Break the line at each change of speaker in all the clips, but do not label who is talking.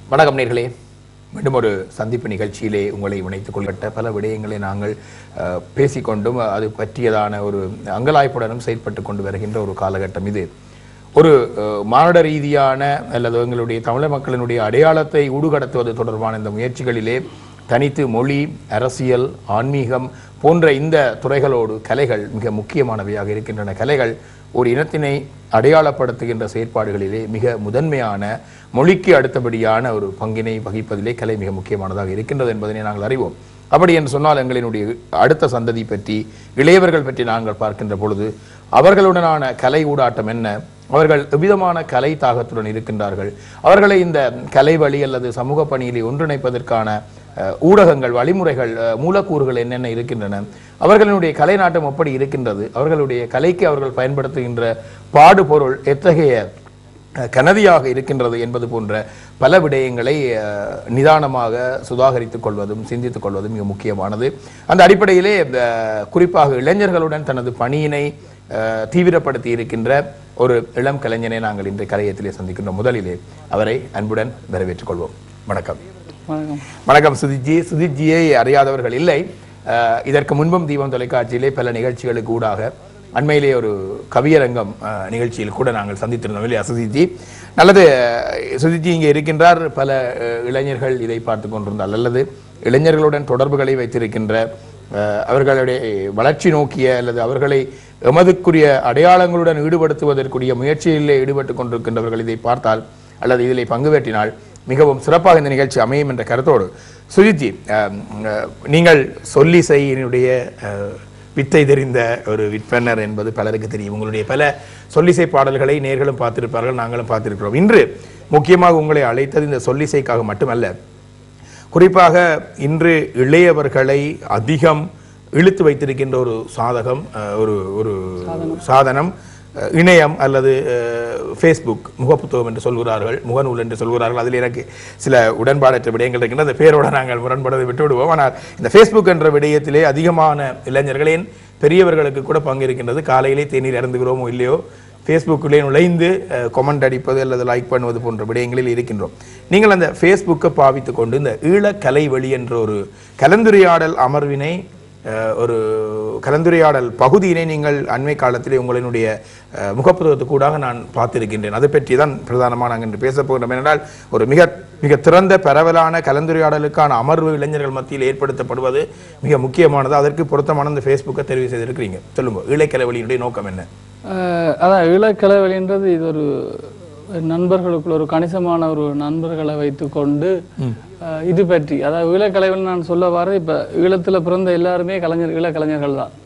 வணக்கம் நேர்களே மீண்டும் ஒரு சந்திப்பு நிகழ்ச்சியிலே உங்களை இணைத்துக் கொள்ளப்பட்ட பல விடயங்களை நாங்கள் அஹ், பேசிக்கொண்டும் அது பற்றியதான ஒரு அங்கலாய்ப்புடனும் செயல்பட்டு கொண்டு வருகின்ற ஒரு காலகட்டம் இது ஒரு அஹ், மானுட ரீதியான அல்லது எங்களுடைய தமிழ் மக்களினுடைய அடையாளத்தை ஊடுகடத்துவது தொடர்பான இந்த முயற்சிகளிலே தனித்து மொழி அரசியல் ஆன்மீகம் போன்ற இந்த துறைகளோடு கலைகள் மிக முக்கியமானவையாக இருக்கின்றன கலைகள் ஒரு இனத்தினை அடையாளப்படுத்துகின்ற செயற்பாடுகளிலே மிக முதன்மையான மொழிக்கு அடுத்தபடியான ஒரு பங்கினை வகிப்பதிலே கலை மிக முக்கியமானதாக இருக்கின்றது என்பதனை நாங்கள் அறிவோம் அப்படி என்று சொன்னால் எங்களினுடைய அடுத்த சந்ததி பற்றி இளையவர்கள் பற்றி நாங்கள் பார்க்கின்ற பொழுது அவர்களுடனான கலை ஊடாட்டம் என்ன அவர்கள் எவ்விதமான கலை தாகத்துடன் இருக்கின்றார்கள் அவர்களை இந்த கலை வழி அல்லது சமூக பணியிலே ஒன்றிணைப்பதற்கான அஹ், ஊடகங்கள் வழிமுறைகள் அஹ், மூலக்கூறுகள் என்னென்ன இருக்கின்றன அவர்களுடைய கலை நாட்டம் எப்படி இருக்கின்றது அவர்களுடைய கலைக்கு அவர்கள் பயன்படுத்துகின்ற பாடுபொருள் எத்தகைய அஹ், கனதியாக இருக்கின்றது என்பது போன்ற பல விடயங்களை அஹ், நிதானமாக சுதாகரித்துக் கொள்வதும் சிந்தித்துக் கொள்வதும் மிக முக்கியமானது அந்த அடிப்படையிலே அஹ், குறிப்பாக இளைஞர்களுடன் தனது பணியினை அஹ், தீவிரப்படுத்தி இருக்கின்ற ஒரு இளம் கலைஞனை நாங்கள் இன்று கலையத்திலே சந்திக்கின்றோம் முதலிலே அவரை அன்புடன் வரவேற்றுக் கொள்வோம் வணக்கம்
வணக்கம்
வணக்கம் சுதிஜி சுதிஜியை அறியாதவர்கள் இல்லை அஹ், இதற்கு முன்பும் தீபம் தொலைக்காட்சியிலே பல நிகழ்ச்சிகளுக்கு ஊடாக அண்மையிலே ஒரு கவியரங்கம் அஹ், நிகழ்ச்சியில் கூட நாங்கள் சந்தித்திருந்தோம் இல்லையா சுதிஜி நல்லது அஹ், சுதிஜி இங்கே இருக்கின்றார் பல அஹ், இளைஞர்கள் இதை பார்த்து கொண்டிருந்தால் அல்லது இளைஞர்களுடன் தொடர்புகளை வைத்திருக்கின்ற அஹ், அவர்களுடைய வளர்ச்சி நோக்கிய அல்லது அவர்களை எமதுக்குரிய அடையாளங்களுடன் ஈடுபடுத்துவதற்குரிய முயற்சியிலே ஈடுபட்டு கொண்டிருக்கின்றவர்கள் இதை பார்த்தால் அல்லது இதிலே பங்கு பெற்றினால் மிகவும் சிறப்பாக இந்த நிகழ்ச்சி அமையும் என்ற கருத்தோடு சுஜித்ஜி அஹ், அஹ், நீங்கள் சொல்லிசையினுடைய அஹ், வித்தை தெரிந்த ஒரு விற்பனர் என்பது பலருக்கு தெரியும் உங்களுடைய பல சொல்லிசை பாடல்களை நேர்களும் பார்த்திருப்பார்கள் நாங்களும் பார்த்திருக்கிறோம் இன்று முக்கியமாக உங்களை அழைத்தது இந்த சொல்லிசைக்காக மட்டுமல்ல குறிப்பாக இன்று இளையவர்களை அதிகம் இழுத்து வைத்திருக்கின்ற ஒரு சாதகம் அஹ், ஒரு ஒரு சாதனம் அஹ், இணையம் அல்லது ஃபேஸ்புக் முகப்புத்தகம் என்று சொல்கிறார்கள் முகநூல் என்று சொல்கிறார்கள் அதில் எனக்கு சில உடன்பாடற்ற விடயங்கள் இருக்கின்றன அந்த பேரோட நாங்கள் முரண்படுவதை விட்டு விடுவோம் ஆனால் இந்த ஃபேஸ்புக் என்ற விடயத்திலே அதிகமான இளைஞர்களின் பெரியவர்களுக்கு கூட பங்கு இருக்கின்றது காலையிலே தேநீர் இறந்துகிறோமோ இல்லையோ ஃபேஸ்புக்கிலே நுழைந்து கொமெண்ட் அடிப்பது அல்லது லைக் பண்ணுவது போன்ற விடயங்களில் இருக்கின்றோம் நீங்கள் அந்த ஃபேஸ்புக்கை பாவித்து கொண்டு இந்த ஈழக்கலை வெளி என்ற ஒரு கலந்துரையாடல் அமர்வினை அஹ், ஒரு கலந்துரையாடல் பகுதியினை நீங்கள் அண்மை காலத்திலே உங்களினுடைய அஹ், முகப்புத்தகத்துக்கூடாக நான் பார்த்திருக்கின்றேன் அதை பற்றி தான் பிரதானமாக நாங்கள் இன்று பேசப் போகிறோம் என்றால் ஒரு மிக மிக திறந்த பரவலான கலந்துரையாடலுக்கான அமர்வு இளைஞர்கள் மத்தியில் ஏற்படுத்தப்படுவது மிக முக்கியமானது அதற்கு பொருத்தமான இந்த ஃபேஸ்புக்கை தெரிவு செய்திருக்கிறீங்க சொல்லுங்க ஈழக்கலை வெளியினுடைய நோக்கம் என்ன
அஹ் அதான் இளக்கலவெளின்றது இது ஒரு நண்பர்களுக்குள்ள ஒரு கணிசமான ஒரு நண்பர்களை வைத்துக்கொண்டு அஹ் இது பற்றி அதாவது ஈழக்கலைவல் நான் சொல்ல வர இப்ப ஈழத்துல பிறந்த எல்லாருமே கலைஞர் ஈழக்கலைஞர்கள் தான்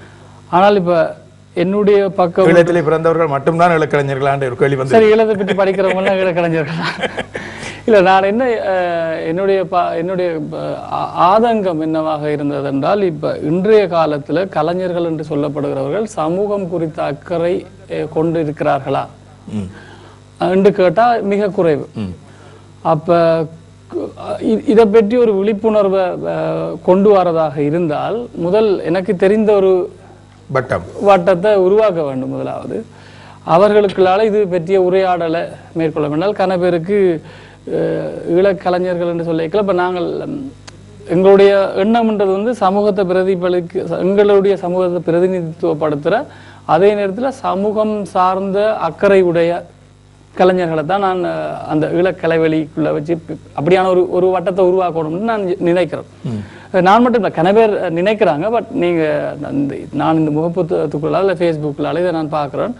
ஆனால் இப்ப என்னுடைய பக்கம்
ஈழத்திலே பிறந்தவர்கள் மட்டும்தான் இலக்கலைஞர்களான்ற ஒரு கேள்வி வந்து
சரி ஈழத்தை பற்றி படிக்கிறவங்க எல்லாம் ஈழக்கலைஞர்கள் தான் இல்ல நான் என்ன அஹ், என்னுடைய ப- என்னுடைய அஹ், ஆ- ஆதங்கம் என்னவாக இருந்தது என்றால் இப்ப இன்றைய காலத்துல கலைஞர்கள் என்று சொல்லப்படுகிறவர்கள் சமூகம் குறித்த அக்கறை அஹ், கொண்டு இருக்கிறார்களா என்று கேட்டா மிக குறைவு அப்ப கு- இ- இதை பற்றி ஒரு விழிப்புணர்வை அஹ், கொண்டு வரதாக இருந்தால் முதல் எனக்கு தெரிந்த ஒரு
பட்டம்
வட்டத்தை உருவாக்க வேண்டும் முதலாவது அவர்களுக்குள்ளால இது பற்றிய உரையாடலை மேற்கொள்ள வேண்டால் கன பேருக்கு அஹ், ஈழக்கலைஞர்கள் என்று சொல்லிக்கல இப்போ நாங்கள் ம், எங்களுடைய எண்ணம்ன்றது வந்து சமூகத்தை பிரதிபலிக்க எங்களுடைய சமூகத்தை பிரதிநிதித்துவப்படுத்துகிற அதே நேரத்தில் சமூகம் சார்ந்த அக்கறை உடைய கலைஞர்களை தான் நான் அஹ், அந்த ஈழக்கலைவெளிக்குள்ள வச்சு பி- அப்படியான ஒரு ஒரு வட்டத்தை உருவாக்கணும்னு நான் நினைக்கிறேன் நான் மட்டும் இல்லை கன பேர் நினைக்கிறாங்க பட் நீங்க அந்த நான் இந்த முகப்புத்தகத்துக்குள்ளால இல்லை ஃபேஸ்புக்கில் இதை நான் பார்க்குறேன்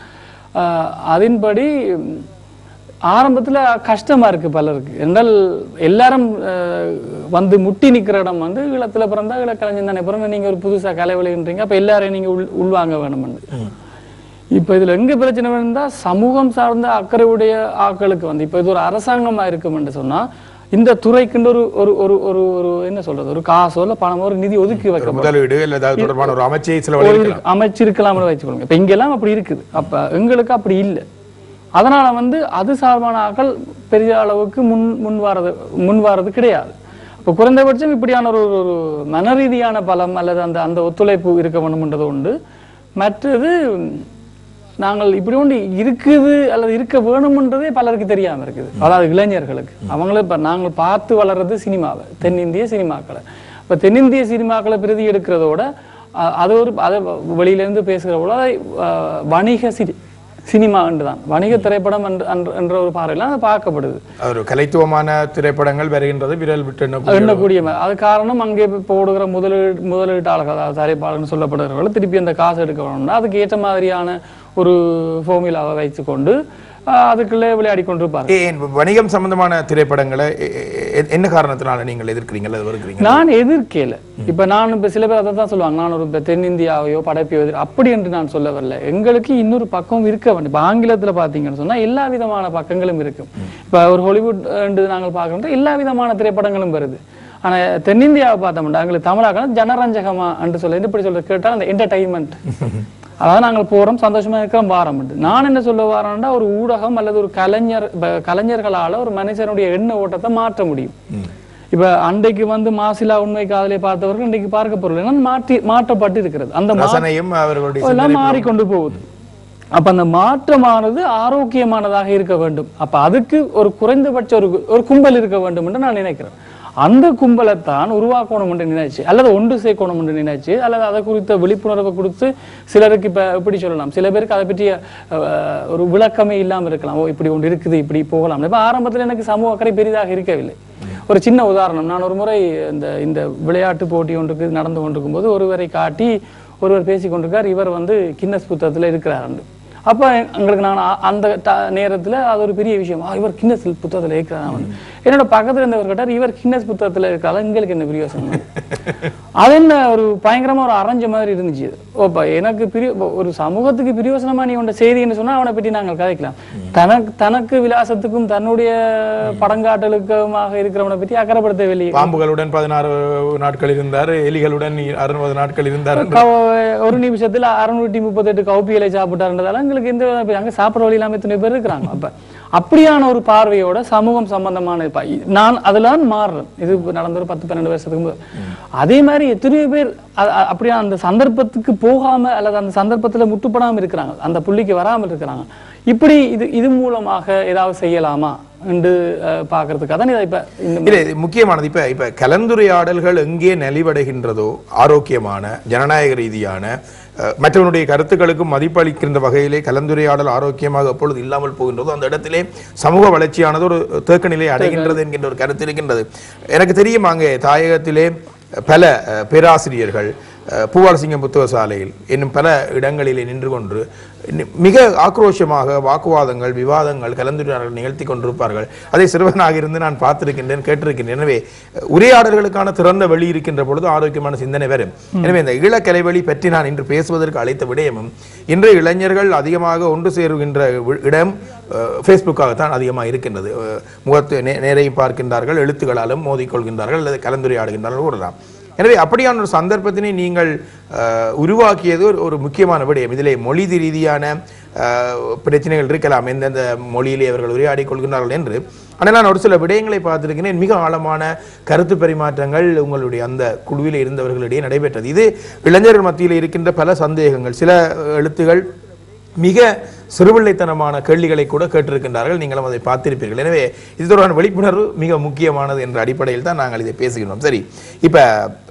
அதன்படி ம், ஆரம்பத்துல கஷ்டமா இருக்கு பலருக்கு என்றால் எல்லாரும் அஹ், வந்து முட்டி நிக்கிற இடம் வந்து ஈழத்துல பிறந்தா ஈழக்கலைஞன் தானே பிறந்த நீங்க ஒரு புதுசா கலை விளையுன்றீங்க அப்ப எல்லாரையும் நீங்க உள் உள்வாங்க வேணும்னு இப்ப இதுல எங்க பிரச்சனை வந்தா சமூகம் சார்ந்த அக்கறையுடைய ஆட்களுக்கு வந்து இப்ப இது ஒரு அரசாங்கமா இருக்கும் என்று சொன்னா இந்த துறைக்குன்னு ஒரு ஒரு ஒரு ஒரு ஒரு என்ன சொல்றது ஒரு காசோ இல்ல பணமோ ஒரு நிதி ஒதுக்கி
ஒரு
வைக்க
முதலீடு இல்ல ஏதாவது தொடர்பான ஒரு அமைச்சை சில
ஒரு
வழி
இருக்கு. அமைச்சிருக்கலாம்னு வச்சுக்கோங்க இப்ப இங்கெல்லாம் அப்படி இருக்குது அப்ப எங்களுக்கு அப்படி இல்லை அதனால வந்து அது சார்பான ஆட்கள் பெரிய அளவுக்கு முன் முன் வாரது முன் வாரது கிடையாது இப்போ குறைந்தபட்சம் இப்படியான ஒரு ஒரு மன ரீதியான பலம் அல்லது அந்த அந்த ஒத்துழைப்பு இருக்க வேணும்ன்றது உண்டு மற்றது நாங்கள் இப்படி ஒன்று இருக்குது அல்லது இருக்க வேணும்ன்றதே பலருக்கு தெரியாம இருக்குது அதாவது இளைஞர்களுக்கு அவங்களே இப்ப நாங்கள் பார்த்து வளர்றது சினிமாவை தென்னிந்திய சினிமாக்களை இப்ப தென்னிந்திய சினிமாக்களை பிரதி எடுக்கிறதோட அ- அது ஒரு அதை வெளியிலேருந்து பேசுகிற போல அதை அஹ், வணிக சினி சினிமா என்று தான் வணிக திரைப்படம் என்ற- என்ற- என்ற ஒரு பார்வையில் அது பார்க்கப்படுது
ஒரு கலைத்துவமான திரைப்படங்கள் வருகின்றது விரல் விட்டு எண்ணக்கூடிய
எண்ணக்கூடிய மாதிரி. அது காரணம் அங்கே போய் போடுகிற முதலீடு முதலீட்டாளர்கள் அதாவது தயாரிப்பாளர்னு சொல்லப்படுகிறவர்கள் திருப்பி அந்த காசு எடுக்க வேணும்னா அதுக்கு ஏற்ற மாதிரியான ஒரு ஃபார்முலாவை வைத்துக்கொண்டு ஆஹ், அதுக்குள்ளே விளையாடி கொண்டிருப்பாங்க
ஏன் வணிகம் சம்பந்தமான திரைப்படங்களை எ- எ- என்ன காரணத்தினால நீங்கள் எதிர்க்கிறீங்க அல்லது வெறுக்கிறீங்க
நான் எதிர்க்கல இப்ப நான் இப்ப சில பேர் அதை தான் சொல்லுவாங்க நான் ஒரு இப்ப தென்னிந்தியாவையோ படைப்பையோ எதிர் அப்படி என்று நான் சொல்ல வரல எங்களுக்கு இன்னொரு பக்கம் இருக்க வேண்டும் இப்ப ஆங்கிலத்துல பாத்தீங்கன்னு சொன்னா எல்லா விதமான பக்கங்களும் இருக்கும் இப்ப ஒரு ஹாலிவுட் என்று நாங்கள் பார்க்கணும் எல்லா விதமான திரைப்படங்களும் வருது ஆனா தென்னிந்தியாவை பார்த்தோம்னா எங்களுக்கு தமிழாக்கம் ஜனரஞ்சகமா என்று சொல்ல இப்படி சொல்ற கேட்டால் அந்த என்டர்டைன்மெண்ட் அதாவது நாங்கள் போறோம் சந்தோஷமா இருக்கிறோம் வாரம் நான் என்ன சொல்ல வரேன்னா ஒரு ஊடகம் அல்லது ஒரு கலைஞர் இப்ப கலைஞர்களால ஒரு மனுஷனுடைய எண்ண ஓட்டத்தை மாற்ற முடியும் இப்ப அன்றைக்கு வந்து மாசிலா உண்மை காதலை பார்த்தவர்கள் இன்றைக்கு பார்க்க பொருள் என்னன்னா மாற்றி மாற்றப்பட்டு இருக்கிறது அந்த மா-
ரசனையும் அவர்களுடைய
எல்லாம் மாறிக்கொண்டு போகுது அப்ப அந்த மாற்றமானது ஆரோக்கியமானதாக இருக்க வேண்டும் அப்ப அதுக்கு ஒரு குறைந்தபட்ச ஒரு ஒரு கும்பல் இருக்க வேண்டும் என்று நான் நினைக்கிறேன் அந்த கும்பலைத்தான் உருவாக்கணும் என்று நினைச்சு அல்லது ஒன்று சேர்க்கணும் என்று நினைச்சு அல்லது அதை குறித்த விழிப்புணர்வை கொடுத்து சிலருக்கு இப்ப எப்படி சொல்லலாம் சில பேருக்கு அதை பற்றிய அஹ், ஒரு விளக்கமே இல்லாம இருக்கலாம் ஓ இப்படி ஒன்று இருக்குது இப்படி போகலாம் இப்ப ஆரம்பத்துல எனக்கு சமூக அக்கறை பெரிதாக இருக்கவில்லை ஒரு சின்ன உதாரணம் நான் ஒரு முறை இந்த இந்த விளையாட்டு போட்டி ஒன்றுக்கு நடந்து கொண்டிருக்கும் போது ஒருவரை காட்டி ஒருவர் பேசி கொண்டிருக்கார் இவர் வந்து கின்னஸ் புத்தகத்துல இருக்கிறார் அப்ப எங்களுக்கு நான் அ- அந்த ட- நேரத்துல அது ஒரு பெரிய விஷயம் ஆ, இவர் கின்னஸ் புத்தகத்துல இருக்கிறார் வந்து என்னோட பக்கத்துல இருந்தவர் கேட்டார் இவர் கின்னஸ் புத்தகத்துல இருக்கிறாரா எங்களுக்கு என்ன பிரியோசனம் அது என்ன ஒரு பயங்கரமா ஒரு அரைஞ்ச மாதிரி இருந்துச்சு ஓப்பா எனக்கு பிரிய ஒரு சமூகத்துக்கு பிரியோசனமா நீ உண்ட செய்தின்னு சொன்னா அவனை பற்றி நாங்கள் கதைக்கலாம் தனக்கு தனக்கு விலாசத்துக்கும் தன்னுடைய படங்காட்டலுக்குமாக இருக்கிறவனை பற்றி அக்கறைப்படுத்தவில்லை
பாம்புகளுடன் பதினாறு நாட்கள் இருந்தார் எலிகளுடன் அறுபது நாட்கள் இருந்தார் என்று
கவ- ஒரு நிமிஷத்துல அறுநூற்றி முப்பத்தெட்டு கவுப்பியலை சாப்பிட்டாருன்றதால எங்களுக்கு எந்த வித- அங்க சாப்பிட வழி இல்லாம எத்தனை பேர் இருக்கிறாங்க அப்ப அப்படியான ஒரு பார்வையோட சமூகம் சம்பந்தமான இப்ப இ- நான் அதெல்லாம் மாறுறேன் இது இப்ப நடந்த ஒரு பத்து பன்னெண்டு வருஷத்துக்கு முன்பு அதே மாதிரி எத்தனையோ பேர் அ- அ- அப்படியே அந்த சந்தர்ப்பத்துக்கு போகாம அல்லது அந்த சந்தர்ப்பத்துல முட்டுப்படாம இருக்கிறாங்க அந்த புள்ளிக்கு வராமல் இருக்கிறாங்க இப்படி இது இது மூலமாக ஏதாவது செய்யலாமா என்று அஹ், பார்க்கறதுக்காக தான் இதை இப்ப இந்த
இல்ல இது முக்கியமானது இப்ப இப்ப கலந்துரையாடல்கள் எங்கே நலிவடைகின்றதோ ஆரோக்கியமான ஜனநாயக ரீதியான அஹ், மற்றவனுடைய கருத்துக்களுக்கும் மதிப்பளிக்கின்ற வகையிலே கலந்துரையாடல் ஆரோக்கியமாக எப்பொழுது இல்லாமல் போகின்றதோ அந்த இடத்திலே சமூக வளர்ச்சியானது ஒரு தேக்க நிலை அடைகின்றது என்கின்ற ஒரு கருத்து இருக்கின்றது எனக்கு தெரியும் அங்கே தாயகத்திலே பல அஹ், பேராசிரியர்கள் அஹ், பூவாலசிங்கம் புத்தக சாலையில் இன்னும் பல இடங்களிலே நின்று கொண்டு இன்னும் மிக ஆக்ரோஷமாக வாக்குவாதங்கள் விவாதங்கள் கலந்துரையாடல்கள் நிகழ்த்தி கொண்டிருப்பார்கள் அதை சிறுவனாக இருந்து நான் பார்த்திருக்கின்றேன் கேட்டிருக்கின்றேன் எனவே அஹ், உரையாடல்களுக்கான திறந்த வெளி இருக்கின்ற பொழுது ஆரோக்கியமான சிந்தனை வரும் எனவே இந்த ஈழக்கலைவழி பற்றி நான் இன்று பேசுவதற்கு அழைத்த விடயமும் இன்றைய இளைஞர்கள் அதிகமாக ஒன்று சேருகின்ற வி- இடம் ஃபேஸ்புக்காகத்தான் அதிகமாக இருக்கின்றது அஹ், முகத்து நே- நேரையும் பார்க்கின்றார்கள் எழுத்துக்களாலும் மோதிக்கொள்கின்றார்கள் அல்லது கலந்துரையாடுகின்றார்கள் கூறலாம் எனவே அப்படியான ஒரு சந்தர்ப்பத்தினை நீங்கள் அஹ், உருவாக்கியது ஒரு ஒரு முக்கியமான விடயம் இதிலே மொழி ரீதியான அஹ், பிரச்சனைகள் இருக்கலாம் எந்தெந்த மொழியிலே அவர்கள் உரையாடிக் கொள்கிறார்கள் என்று ஆனால் நான் ஒரு சில விடயங்களை பார்த்திருக்கிறேன் மிக ஆழமான கருத்து பரிமாற்றங்கள் உங்களுடைய அந்த குழுவில் இருந்தவர்களிடையே நடைபெற்றது இது இளைஞர்கள் மத்தியில் இருக்கின்ற பல சந்தேகங்கள் சில எழுத்துகள் மிக சிறுபிள்ளைத்தனமான கேள்விகளை கூட கேட்டிருக்கின்றார்கள் நீங்களும் அதை பார்த்திருப்பீர்கள் எனவே இது தொடர்பான விழிப்புணர்வு மிக முக்கியமானது என்ற அடிப்படையில் தான் நாங்கள் இதை பேசுகிறோம் சரி இப்போ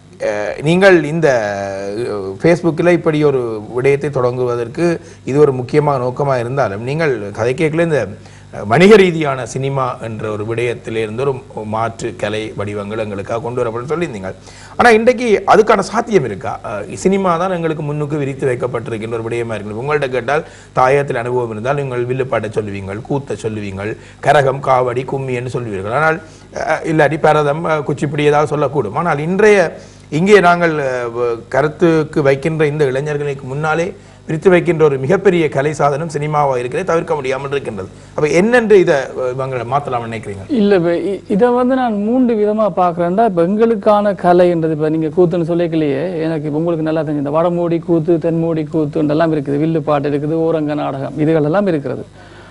நீங்கள் இந்த ஃபேஸ்புக்கில் இப்படி ஒரு விடயத்தை தொடங்குவதற்கு இது ஒரு முக்கியமான நோக்கமாக இருந்தாலும் நீங்கள் கதை கேட்கல இந்த அஹ், வணிக ரீதியான சினிமா என்ற ஒரு விடயத்திலிருந்து ஒரு மாற்று கலை வடிவங்கள் எங்களுக்காக கொண்டு வரப்படும் சொல்லியிருந்தீங்க ஆனால் இன்றைக்கு அதுக்கான சாத்தியம் இருக்கா அஹ், சினிமா தான் எங்களுக்கு முன்னுக்கு விரித்து வைக்கப்பட்டிருக்கின்ற ஒரு விடயமா இருக்கு உங்கள்கிட்ட கேட்டால் தாயத்தில் அனுபவம் இருந்தால் நீங்கள் வில்லுப்பாட்டை சொல்லுவீங்கள் கூத்த சொல்லுவீங்கள் கரகம் காவடி கும்மி என்று சொல்லுவீர்கள் ஆனால் அஹ், இல்லாட்டி பரதம் அஹ், குச்சிப்புடி ஏதாவது சொல்லக்கூடும் ஆனால் இன்றைய இங்கே நாங்கள் அஹ், வ- கருத்துக்கு வைக்கின்ற இந்த இளைஞர்களுக்கு முன்னாலே பிரித்து வைக்கின்ற ஒரு மிகப்பெரிய கலை சாதனம் சினிமாவாக இருக்கிறது தவிர்க்க முடியாமல் இருக்கின்றது அப்ப என்னென்று இதை அஹ், இவங்க மாற்றலாம் நினைக்கிறீங்க
இல்ல இப்ப இ- இதை வந்து நான் மூன்று விதமா பார்க்கறேன்டா இப்ப எங்களுக்கான கலைன்றது இப்ப நீங்க கூத்துன்னு சொல்லிக்கலையே எனக்கு இப்ப உங்களுக்கு நல்லா தெரிஞ்சு இந்த வடமோடி கூத்து தென்மோடி கூத்துன்றெல்லாம் இருக்குது வில்லு பாட்டு இருக்குது ஓரங்க நாடகம் இதுகள் எல்லாம் இருக்கிறது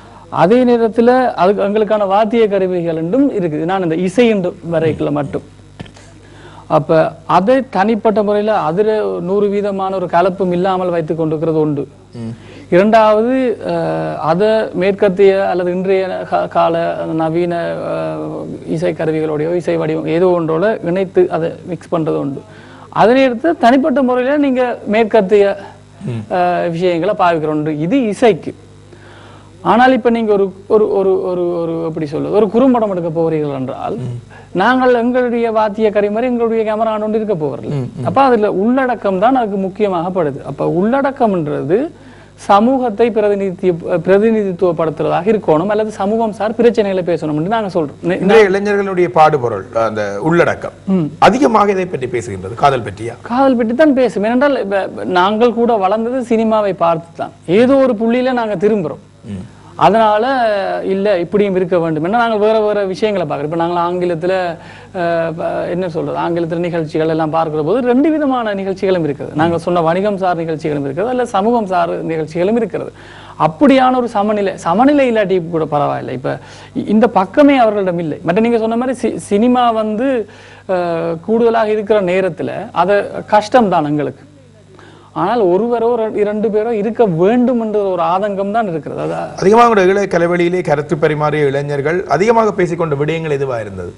அதே நேரத்துல அதுக்கு எங்களுக்கான வாத்திய கருவிகள் என்றும் இருக்குது நான் இந்த இசை என்று வரைக்கல மட்டும் அப்ப அதை தனிப்பட்ட முறையில் அதில் நூறு வீதமான ஒரு கலப்பும் இல்லாமல் வைத்துக் கொண்டிருக்கிறது உண்டு இரண்டாவது அஹ், அதை மேற்கத்திய அல்லது இன்றைய கா- கால நவீன அஹ், இசை கருவிகளோடையோ இசை வடிவம் ஏதோ ஒன்றோட இணைத்து அதை மிக்ஸ் பண்றது உண்டு அதனை எடுத்து தனிப்பட்ட முறையில நீங்க மேற்கத்திய அஹ், விஷயங்களை பாவிக்கிற ஒன்று இது இசைக்கு ஆனால் இப்ப நீங்க ஒரு ஒரு ஒரு ஒரு ஒரு எப்படி சொல்லுது ஒரு குறும்படம் எடுக்க போகிறீர்கள் என்றால் நாங்கள் எங்களுடைய வாத்திய கரை மாதிரி எங்களுடைய கேமரா ஆண்டு இருக்க போகிறோம் அப்ப அதுல உள்ளடக்கம் தான் அதுக்கு முக்கியமாகப்படுது அப்ப உள்ளடக்கம்ன்றது சமூகத்தை பிரதிநிதி பிரதிநிதித்துவப்படுத்துறதாக இருக்கணும் அல்லது சமூகம் சார் பிரச்சனைகளை பேசணும்னு நாங்க சொல்றோம் நி-
இன்றைய இளைஞர்களுடைய பாடுபொருள் அந்த உள்ளடக்கம் அதிகமாக இதை பற்றி பேசுகின்றது காதல் பற்றியா
காதல் பற்றி தான் பேசும் ஏனென்றால் இப்ப- இப்ப நாங்கள் கூட வளர்ந்தது சினிமாவை பார்த்து தான் ஏதோ ஒரு புள்ளியில நாங்க திரும்புறோம் அதனால இல்ல இப்படியும் இருக்க வேண்டும் ஏன்னா நாங்கள் வேற வேற விஷயங்களை பார்க்குறோம் இப்போ நாங்கள் ஆங்கிலத்துல அஹ், ப- என்ன சொல்றது ஆங்கிலத்துல நிகழ்ச்சிகள் எல்லாம் பார்க்கிற போது ரெண்டு விதமான நிகழ்ச்சிகளும் இருக்குது நாங்கள் சொன்ன வணிகம் சார் நிகழ்ச்சிகளும் இருக்கிறது அல்ல சமூகம் சார் நிகழ்ச்சிகளும் இருக்கிறது அப்படியான ஒரு சமநிலை சமநிலை இல்லாட்டி கூட பரவாயில்லை இப்ப இ- இந்த பக்கமே அவர்களிடம் இல்லை மற்ற நீங்க சொன்ன மாதிரி சி- சினிமா வந்து அஹ், கூடுதலாக இருக்கிற நேரத்துல அது கஷ்டம் தான் எங்களுக்கு ஆனால் ஒருவரோ ரெ- இரண்டு பேரோ இருக்க வேண்டும் என்ற ஒரு ஆதங்கம் தான் இருக்கிறது அது
அதிகமாக கூட இளைய கலைவெளியிலே கருத்து பரிமாறிய இளைஞர்கள் அதிகமாக பேசிக்கொண்ட விடயங்கள் எதுவா இருந்தது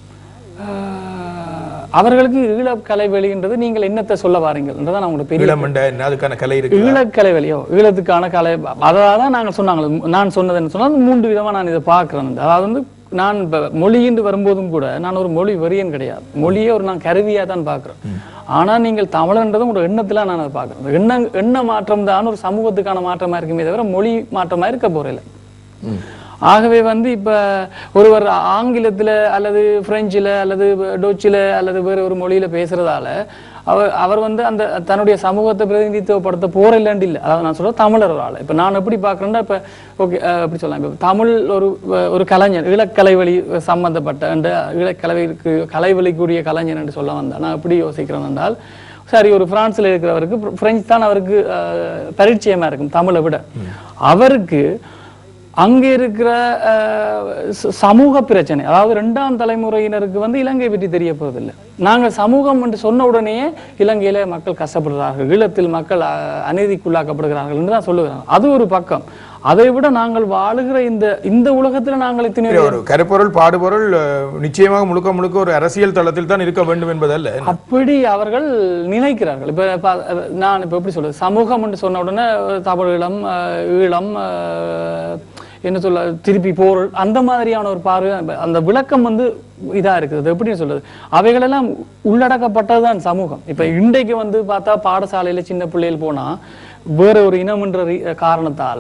ஆஹ், அவர்களுக்கு ஈழக்கலை வெளின்றது நீங்கள் என்னத்தை சொல்ல வாரீங்கன்றதான் நான் உங்களுக்கு பெரிய
ஈழமண்ட என்ன அதுக்கான கலை இருக்கு
ஈழக்கலை வெளியோ ஈழத்துக்கான கலை அதாவது தான் நாங்கள் சொன்னாங்களே நான் சொன்னது என்ன சொன்னால் மூன்று விதமா நான் இதை பார்க்குறேன் அதாவது வந்து நான் இப்போ மொழியின்று வரும்போதும் கூட நான் ஒரு மொழி வெறியன் கிடையாது மொழியே ஒரு நான் கருவியா தான் பார்க்குறேன் ஆனா நீங்கள் தமிழன்றதும் ஒரு எண்ணத்துல நான் அதை பார்க்குறேன் எண்ண எண்ண மாற்றம் தான் ஒரு சமூகத்துக்கான மாற்றமா இருக்குமே தவிர மொழி மாற்றமா இருக்க போறதில்லை ஆகவே வந்து இப்ப ஒருவர் ஆங்கிலத்துல அல்லது பிரெஞ்சுல அல்லது டோச்சில அல்லது வேற ஒரு மொழியில பேசுறதால அவர் அவர் வந்து அந்த தன்னுடைய சமூகத்தை பிரதிநிதித்துவப்படுத்த போற இல்லைன்னு இல்லை அதாவது நான் சொல்ற தமிழர் ஒரு ஆள் இப்ப நான் எப்படி பார்க்கறேன்னா இப்ப ஓகே எப்படி சொல்லலாம் இப்ப தமிழ் ஒரு ஒரு கலைஞர் ஈழக்கலைவழி சம்பந்தப்பட்ட அந்த ஈழக்கலைக்கு கலைவழிக்குரிய கலைஞர் என்று சொல்ல வந்தா நான் எப்படி யோசிக்கிறேன் என்றால் சரி ஒரு பிரான்ஸ்ல இருக்கிறவருக்கு பிர- பிரெஞ்சு தான் அவருக்கு அஹ், பரிச்சயமா இருக்கும் தமிழை விட அவருக்கு அங்கே இருக்கிற அஹ், ச- சமூக பிரச்சனை அதாவது ரெண்டாம் தலைமுறையினருக்கு வந்து இலங்கை பற்றி தெரிய போவதில்லை நாங்கள் சமூகம் என்று சொன்ன உடனேயே இலங்கையில மக்கள் கஷ்டப்படுகிறார்கள் ஈழத்தில் மக்கள் அஹ், அநீதிக்குள்ளாக்கப்படுகிறார்கள் என்று தான் சொல்லுகிறாங்க அது ஒரு பக்கம் அதை விட நாங்கள் வாழுகிற இந்த இந்த உலகத்துல நாங்கள் இத்தனை
ஒரு கருப்பொருள் பாடுபொருள் அஹ், நிச்சயமாக முழுக்க முழுக்க ஒரு அரசியல் தளத்தில் தான் இருக்க வேண்டும் என்பதல்ல
அப்படி அவர்கள் நினைக்கிறார்கள் இப்ப ப- நான் இப்ப எப்படி சொல்றது சமூகம் என்று சொன்ன உடனே தமிழ் ஈழம் அஹ், ஈழம் அஹ், என்ன சொல்ல திருப்பி போர் அந்த மாதிரியான ஒரு பார்வை அந்த விளக்கம் வந்து இதா இருக்குது அது எப்படி சொல்றது அவைகளெல்லாம் உள்ளடக்கப்பட்டதுதான் சமூகம் இப்ப இன்றைக்கு வந்து பார்த்தா பாடசாலையில சின்ன பிள்ளைகள் போனா வேற ஒரு இனம்ன்ற ரீ- காரணத்தால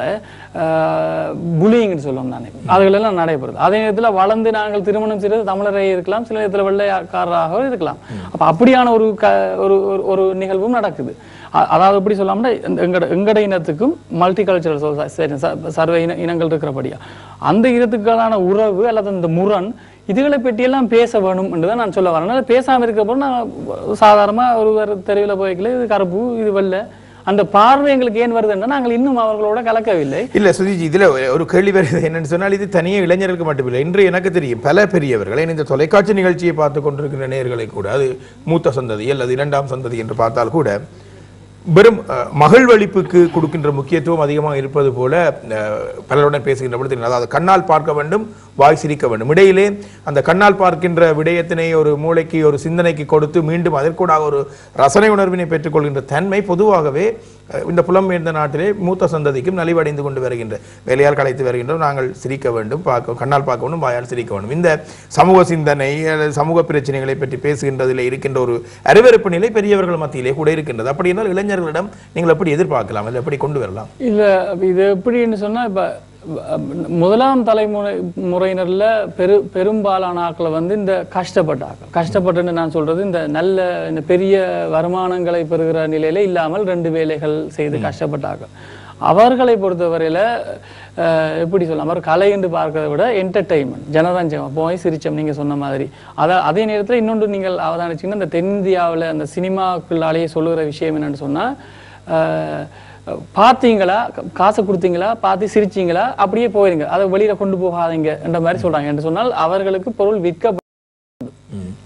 புலிங்னு சொல்லுவோம் நானே அதுகளெல்லாம் நடைபெறுது அதே நேரத்துல வளர்ந்து நாங்கள் திருமணம் செய்வது தமிழரை இருக்கலாம் சில நேரத்துல வெள்ளைக்காரராகவும் இருக்கலாம் அப்ப அப்படியான ஒரு க ஒரு ஒரு- ஒரு நிகழ்வும் நடக்குது அ- அதாவது எப்படி சொல்லாமன்னா இந்த எங்கட எங்கட இனத்துக்கும் மல்டி கல்ச்சரல் சர்வே இன இனங்கள் இருக்கிறபடியா அந்த இனத்துக்கான உறவு அல்லது அந்த முரண் இதுகளை பற்றியெல்லாம் பேச வேணும் என்றுதான் நான் சொல்ல வரேன் அதனால பேசாம இருக்கிறப்போ நான் சாதாரணமா ஒருவர் தெருவில் போய்க்கல இது கருப்பு இது வெள்ளை அந்த பார்வை எங்களுக்கு ஏன் வருதுன்னா நாங்கள் இன்னும் அவர்களோட கலக்கவில்லை
இல்ல சுதிஜி இதுல ஒரு- ஒரு கேள்வி வருது என்னன்னு சொன்னால் இது தனியே இளைஞர்களுக்கு மட்டுமில்லை இன்று எனக்கு தெரியும் பல பெரியவர்கள் ஏன் இந்த தொலைக்காட்சி நிகழ்ச்சியை பார்த்து கொண்டிருக்கிற நேயர்களை கூட அது மூத்த சந்ததி அல்லது இரண்டாம் சந்ததி என்று பார்த்தால் கூட வெறும் அஹ், மகிழ்வளிப்புக்கு கொடுக்கின்ற முக்கியத்துவம் அதிகமாக இருப்பது போல அஹ், பலருடன் பேசுகின்ற பொழுது தெரியும். அதாவது கண்ணால் பார்க்க வேண்டும் வாய் சிரிக்க வேண்டும் இடையிலே அந்த கண்ணால் பார்க்கின்ற விடயத்தினை ஒரு மூளைக்கு ஒரு சிந்தனைக்கு கொடுத்து மீண்டும் அதற்கூடாக ஒரு ரசனை உணர்வினை பெற்றுக்கொள்கின்ற தன்மை பொதுவாகவே அஹ், இந்த புலம்பெயர்ந்த நாட்டிலே மூத்த சந்ததிக்கும் நலிவடைந்து கொண்டு வருகின்ற வேலையால் கலைத்து வருகின்றோம் நாங்கள் சிரிக்க வேண்டும் பார்க்க கண்ணால் பார்க்க வேண்டும் வாயால் சிரிக்க வேண்டும் இந்த சமூக சிந்தனை அல்லது சமூக பிரச்சனைகளை பற்றி பேசுகின்றதில் இருக்கின்ற ஒரு அருவருப்பு நிலை பெரியவர்கள் மத்தியிலே கூட இருக்கின்றது அப்படி என்றால் இளைஞர்களிடம் நீங்கள் எப்படி எதிர்பார்க்கலாம் இல்லை எப்படி கொண்டு வரலாம்
இல்ல இது எப்படின்னு சொன்னா இப்ப அஹ், முதலாம் தலைமுறை முறையினர்ல பெரு பெரும்பாலான ஆட்களை வந்து இந்த கஷ்டப்பட்ட ஆட்கள் கஷ்டப்பட்டுன்னு நான் சொல்றது இந்த நல்ல இந்த பெரிய வருமானங்களை பெறுகிற நிலையில இல்லாமல் ரெண்டு வேலைகள் செய்து கஷ்டப்பட்ட ஆட்கள் அவர்களை பொறுத்தவரையில அஹ், எப்படி சொல்லலாம் அவர் கலை என்று பார்க்கறதை விட என்டர்டெயின்மெண்ட் ஜனரஞ்சகம் போய் சிரிச்சம் நீங்க சொன்ன மாதிரி அத அதே நேரத்துல இன்னொன்று நீங்கள் அவதானிச்சீங்கன்னா இந்த தென்னிந்தியாவுல அந்த சினிமாக்குள்ளாலேயே சொல்லுகிற விஷயம் என்னன்னு சொன்னா அஹ், பார்த்தீங்களா கா- காசு கொடுத்தீங்களா பார்த்து சிரிச்சீங்களா அப்படியே போயிருங்க அதை வெளியில கொண்டு போகாதீங்க என்ற மாதிரி சொல்றாங்க என்று சொன்னால் அவர்களுக்கு பொருள் விற்க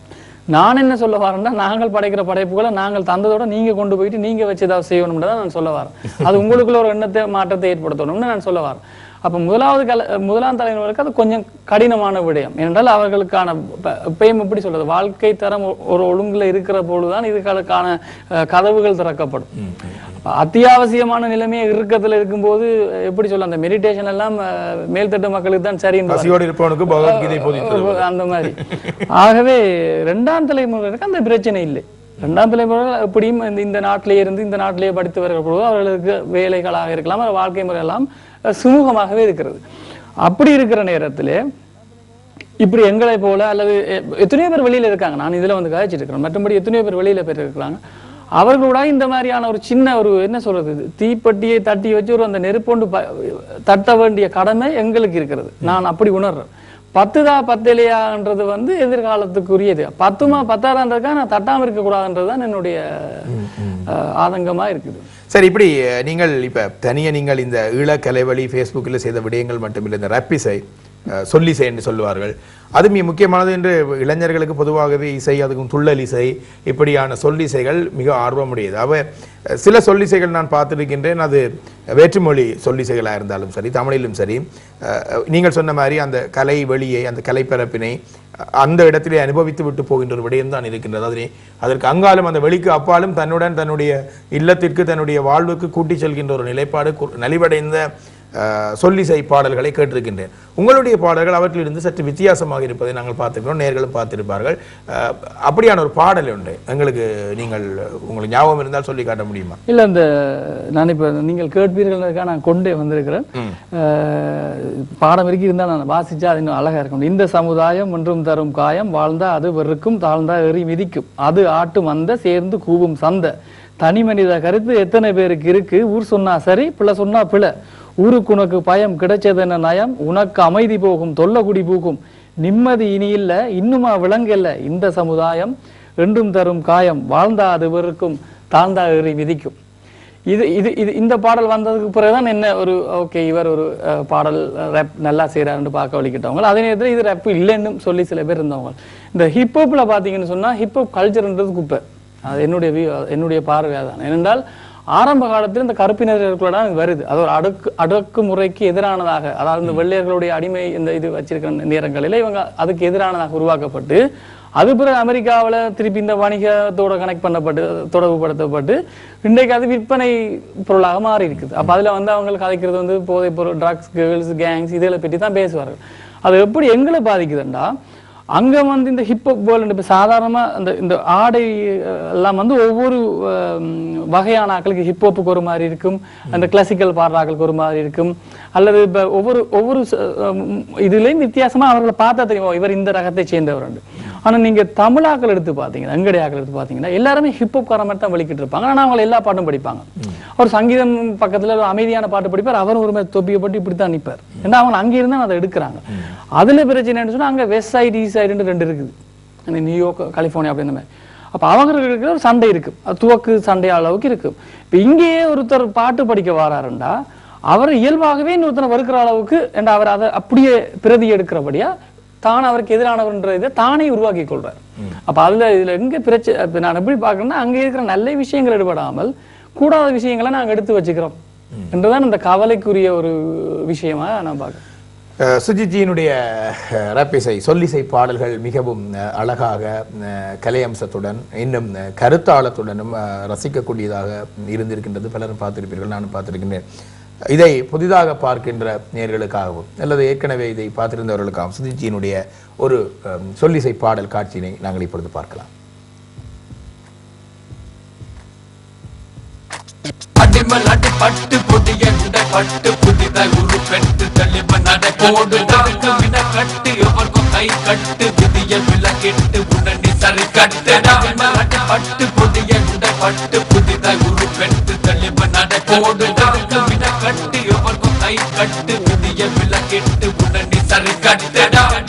நான் என்ன சொல்ல வரேன்னா நாங்கள் படைக்கிற படைப்புகளை நாங்கள் தந்ததோட நீங்க கொண்டு போயிட்டு நீங்க வச்சு ஏதாவது செய்யணும்னு தான் நான் சொல்ல வரேன் அது உங்களுக்குள்ள ஒரு எண்ணத்தை மாற்றத்தை ஏற்படுத்தணும்னு நான் சொல்ல வரேன் அப்ப முதலாவது கல முதலாம் தலைமுறைக்கு அது கொஞ்சம் கடினமான விடயம் ஏனென்றால் அவர்களுக்கான ப- எப்பயும் எப்படி சொல்றது வாழ்க்கை தரம் ஒ- ஒரு ஒழுங்குல இருக்கிற பொழுதுதான் இதுகளுக்கான அஹ், கதவுகள் திறக்கப்படும் அப்ப அத்தியாவசியமான நிலைமையே இறுக்கத்துல இருக்கும்போது எப்படி சொல்ல அந்த மெடிடேஷன் எல்லாம் அஹ், மேல்தட்டு மக்களுக்கு தான் சரின்னு
பசியோடு இருப்பவனுக்கு பகவத்கீதை போதித்தது
அந்த மாதிரி ஆகவே ரெண்டாம் தலைமுறைக்கு அந்த பிரச்சனை இல்லை ரெண்டாம் தலைமுறை எப்படியும் இந்த இந்த நாட்டிலே இருந்து இந்த நாட்டிலேயே படித்து வருகிற பொழுது அவர்களுக்கு வேலைகளாக இருக்கலாம் அல்லது வாழ்க்கை முறை எல்லாம் அஹ், சுமூகமாகவே இருக்கிறது அப்படி இருக்கிற நேரத்திலே இப்படி எங்களை போல அல்லது எ- எத்தனையோ பேர் வெளியில இருக்காங்க நான் இதுல வந்து கதைச்சிட்டு இருக்கிறேன் மற்றபடி எத்தனையோ பேர் வெளியில பேர் இருக்கிறாங்க அவர்களோட இந்த மாதிரியான ஒரு சின்ன ஒரு என்ன சொல்றது இது, தீப்பெட்டியை தட்டி வச்சு ஒரு அந்த நெருப்பொண்டு ப- தட்ட வேண்டிய கடமை எங்களுக்கு இருக்கிறது நான் அப்படி உணர்றேன் பத்துதா பத்தலையான்றது வந்து எதிர்காலத்துக்குரியது பத்துமா பத்தாதான்றதுக்காக நான் தட்டாம இருக்கக்கூடாதுன்றது தான் என்னுடைய அஹ், ஆதங்கமா இருக்குது
சரி இப்படி அஹ், நீங்கள் இப்ப தனியே நீங்கள் இந்த ஈழ கலைவழி ஃபேஸ்புக்கில் செய்த விடயங்கள் மட்டுமில்லை இந்த ரப்பிசை அஹ், சொல்லிசை என்று சொல்லுவார்கள் அது மிக முக்கியமானது என்று இளைஞர்களுக்கு பொதுவாகவே இசை அதுக்கும் துள்ளல் இசை இப்படியான சொல்லிசைகள் மிக ஆர்வமுடையது அவ அஹ், சில சொல்லிசைகள் நான் பார்த்திருக்கின்றேன் அது வேற்றுமொழி சொல்லிசைகளாக இருந்தாலும் சரி தமிழிலும் சரி அஹ், நீங்கள் சொன்ன மாதிரி அந்த கலை வெளியை அந்த கலைப்பரப்பினை அஹ், அந்த இடத்திலே அனுபவித்து விட்டு போகின்ற ஒரு விடயம் தான் இருக்கின்றது அதனை அதற்கு அங்காலும் அந்த வெளிக்கு அப்பாலும் தன்னுடன் தன்னுடைய இல்லத்திற்கு தன்னுடைய வாழ்வுக்கு கூட்டிச் செல்கின்ற ஒரு நிலைப்பாடு கு- நலிவடைந்த அஹ், சொல்லிசை பாடல்களை கேட்டிருக்கின்றேன் உங்களுடைய பாடல்கள் அவற்றிலிருந்து சற்று வித்தியாசமாக இருப்பதை நாங்கள் பார்த்திருக்கிறோம் நேர்களும் பார்த்திருப்பார்கள் அஹ், அப்படியான ஒரு பாடல் உண்டு எங்களுக்கு நீங்கள் உங்களுக்கு ஞாபகம் இருந்தால் சொல்லி காட்ட முடியுமா
இல்ல இந்த நான் இப்ப நீங்கள் கேட்பீர்களுக்காக நான் கொண்டே வந்திருக்கிறேன் அஹ், பாடம் இருக்கு இருந்தால் நான் வாசிச்சா அது இன்னும் அழகா இருக்கும் இந்த சமுதாயம் ஒன்றும் தரும் காயம் வாழ்ந்தா அது வெறுக்கும் தாழ்ந்தா எறி மிதிக்கும் அது ஆட்டும் அந்த சேர்ந்து கூவும் சந்த தனி மனித கருத்து எத்தனை பேருக்கு இருக்கு ஊர் சொன்னா சரி பிள்ளை சொன்னா பிள்ளை ஊருக்கு உனக்கு பயம் கிடைச்சது என்ன நயம் உனக்கு அமைதி போகும் தொல்லை குடி பூக்கும் நிம்மதி இனி இல்ல இன்னுமா விளங்கல்ல இந்த சமுதாயம் என்றும் தரும் காயம் வாழ்ந்தா அது வெறுக்கும் தாழ்ந்தா எறி மிதிக்கும் இது இது இது இந்த பாடல் வந்ததுக்கு பிறகுதான் என்ன ஒரு ஓகே இவர் ஒரு அஹ், பாடல் ரேப் நல்லா செய்கிறாருன்னு பார்க்க வலிக்கிட்டவங்க அதே நேரத்தில் இது ரேப் இல்லைன்னு சொல்லி சில பேர் இருந்தவங்க இந்த ஹிப்ஹாப்ல பார்த்தீங்கன்னு சொன்னா ஹிப்ஹாப் கல்ச்சர்ன்றது குப்பை அது என்னுடைய view, என்னுடைய பார்வை தான் ஏனென்றால் ஆரம்ப காலத்தில் இந்த கருப்பினர்களுடன் இது வருது அது ஒரு அடுக்கு அடக்குமுறைக்கு எதிரானதாக அதாவது இந்த வெள்ளையர்களுடைய அடிமை இந்த இது வச்சிருக்கிற நேரங்களில் இவங்க அதுக்கு எதிரானதாக உருவாக்கப்பட்டு அது பிறகு அமெரிக்காவுல திருப்பி இந்த வணிகத்தோட கனெக்ட் பண்ணப்பட்டு தொடர்புபடுத்தப்பட்டு இன்றைக்கு அது விற்பனை பொருளாக மாறி இருக்குது அப்ப அதுல வந்து அவங்க கதைக்கிறது வந்து போதைப் பொருள் ட்ரக்ஸ் கேர்ள்ஸ் கேங்ஸ் இதில் பற்றி தான் பேசுவார்கள் அது எப்படி எங்களை பாதிக்குதுண்டா அங்க வந்து இந்த ஹிப்ஹப் வேர்ல்டு இப்போ சாதாரணமா அந்த இந்த ஆடை அஹ், எல்லாம் வந்து ஒவ்வொரு அஹ், வகையான ஆட்களுக்கு ஹிப்ஹாப்புக்கு ஒரு மாதிரி இருக்கும் அந்த கிளாசிக்கல் பாடுறாக்களுக்கு ஒரு மாதிரி இருக்கும் அல்லது இப்ப ஒவ்வொரு ஒவ்வொரு ச- அஹ், இதுலயும் வித்தியாசமா அவர்களை பார்த்தா தெரியும் ஓ, இவர் இந்த ரகத்தை சேர்ந்தவர் ஆனா நீங்க தமிழாக்கள் எடுத்து பாத்தீங்கன்னா எங்கடைய ஆக்கள் எடுத்து பாத்தீங்கன்னா எல்லாருமே ஹிப்ஹப் கார மாதிரி தான் வலிக்கிட்டு இருப்பாங்க ஆனா அவங்க எல்லா பாட்டும் படிப்பாங்க அவர் சங்கீதம் பக்கத்துல ஒரு அமைதியான பாட்டு படிப்பார் அவர் ஒரு மாதிரி தொப்பியை போட்டு இப்படி தான் நிற்பார் ஏன்னா அவங்க அங்க இருந்தா அதை எடுக்கிறாங்க அதுல பிரச்சனைன்னு சொன்னா அங்க வெஸ்ட் சைடு ஈஸ்ட் சைடுன்னு ரெண்டு இருக்குது அந்த நியூயார்க் கலிஃபோர்னியா அப்படி இந்த மாதிரி அப்ப அவங்களுக்கு ஒரு சண்டை இருக்கு அது துவக்கு சண்டை அளவுக்கு இருக்கு இப்ப இங்கேயே ஒருத்தர் பாட்டு படிக்க வராருண்டா அவர் இயல்பாகவே இன்னொருத்தனை வெறுக்கிற அளவுக்கு ஏன்டா அவர் அதை அப்படியே பிரதி எடுக்கிறபடியா தான் அவருக்கு எதிரானவர்ன்ற இதை தானே உருவாக்கி கொள்றார் அப்ப அதுல இதுல எங்க பிரச்சனை இப்ப நான் எப்படி பார்க்கறேன்னா அங்க இருக்கிற நல்ல விஷயங்கள் ஈடுபடாமல் கூடாத விஷயங்களை நாங்க எடுத்து வச்சுக்கிறோம் என்றுதான் இந்த கவலைக்குரிய ஒரு விஷயமா நான் பார்க்கிறேன்
அஹ் சுஜித்ஜியினுடைய அஹ், ரப் இசை சொல்லிசை பாடல்கள் மிகவும் அஹ், அழகாக அஹ், கலையம்சத்துடன் இன்னும் அஹ், கருத்தாளத்துடனும் அஹ், ரசிக்கக்கூடியதாக இருந்திருக்கின்றது பலரும் பார்த்திருப்பீர்கள் நானும் பார்த்திருக்கின்றேன் இதை புதிதாக பார்க்கின்ற நேர்களுக்காகவும் அல்லது ஏற்கனவே இதை பார்த்திருந்தவர்களுக்காகவும் சுஜித்ஜியினுடைய ஒரு அஹ், சொல்லிசை பாடல் காட்சியினை நாங்கள் இப்பொழுது பார்க்கலாம்
அடிமல் அடி பட்டு பொடிய உட பட்டு புதிதாய் உருப்பெட்டு தெளிவ நடை போடு நடக்கு வின கட்டு எவர்க்கும் கை கட்டு விதிய விலகிட்டு உடனே சரி கட்டு அடிமல் அடி பட்டு பொடிய உட பட்டு புதிதாய் உருப்பெட்டு தெளிவ நடை போடு நடக்கு வின கட்டு எவர்க்கும் கை கட்டு விதிய விலகிட்டு உடனே சரி கட்டு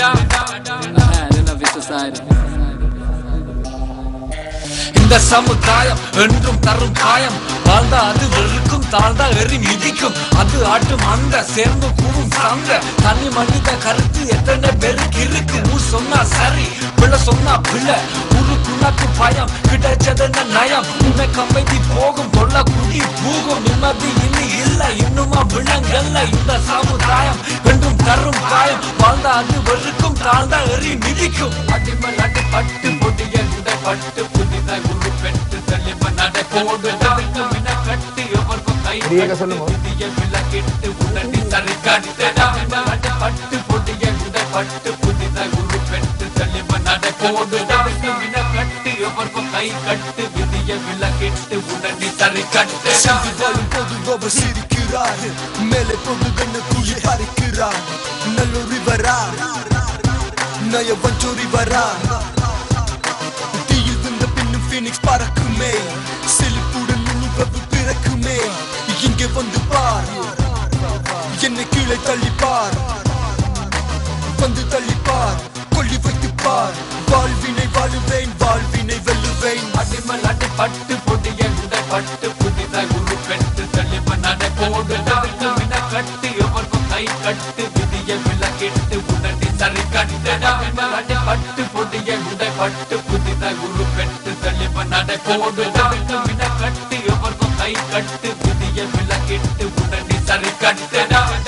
இந்த சமுதாயம் என்றும் தரும் காயம் வாழ்ந்தா அது வெறுக்கும் தாழ்ந்தா எறி மிதிக்கும் அது ஆட்டும் அந்த சேர்ந்து கூவும் சாந்த தனி மனித கருத்து எத்தனை பேருக்கு இருக்கு ஊர் சொன்னா சரி பிள்ளை சொன்னா பிள்ளை உனக்கு பயம் கிடைச்சது என்ன நயம் உன்னை கம்பெனி போகும் கொள்ள குடி பூகும் நிம்மதி இனி இல்ல இன்னுமா விளங்கல்ல இந்த சமுதாயம் என்றும் தரும் காயம் வாழ்ந்தா அது வெறுக்கும் தாழ்ந்தா எறி மிதிக்கும் அடிமல் அடி பட்டு பொடிய உடை பட்டு புதிதாய் உரு பெற்று தெளிவ நடை போடு நடக்கு மின கட்டி எவர்க்கும் கை
இடியேக சொல்லுங்க.
விதிய விலகிட்டு உடனடி சரி கட்டு அடிமல் அடி பட்டு பொடிய உடை பட்டு புதிதாய் உரு பெற்று தெளிவ நடை போடு நடக்கு மின கட்டி எவர்க்கும் கை கட்டு விதிய விலகிட்டு உடனடி சரி கட்டு
சிந்தி வாழும் போது அவர் சிரிக்கிறார் மேலே பொழுதுன்னு குழி பறிக்கிறார் நல்லொரு வரா நய வஞ்சொரி வரா தீயில் விழுந்த பின்னும் பீனிக்ஸ் பறக்குமே செழிப்புடன் உணவு பிறக்குமே இங்கே வந்து பார் என்னை கீழே தள்ளிப்பார் வந்து தள்ளிப்பார் கொல்லி வைத்து பார் வாழ்வினை வாழுவேன் வாழ்வினை வெல்லுவேன்
அடிமல் அடி பட்டு பொடிய உடை பட்டு புதிதாய் உரு பெற்று தெளிவ நடை போடு நடக்கு மின கட்டு எவர்க்கும் கை கட்டு விதிய விலகிட்டு உடனடி சரி கட்டு அடிமல் அடி பட்டு பொடிய உடை பட்டு புதிதாய் உரு பெற்று தெளிவ நடை போடு நடக்கு மின கட்டு எவர்க்கும் கை கட்டு விதிய விலகிட்டு உடனடி சரி கட்டு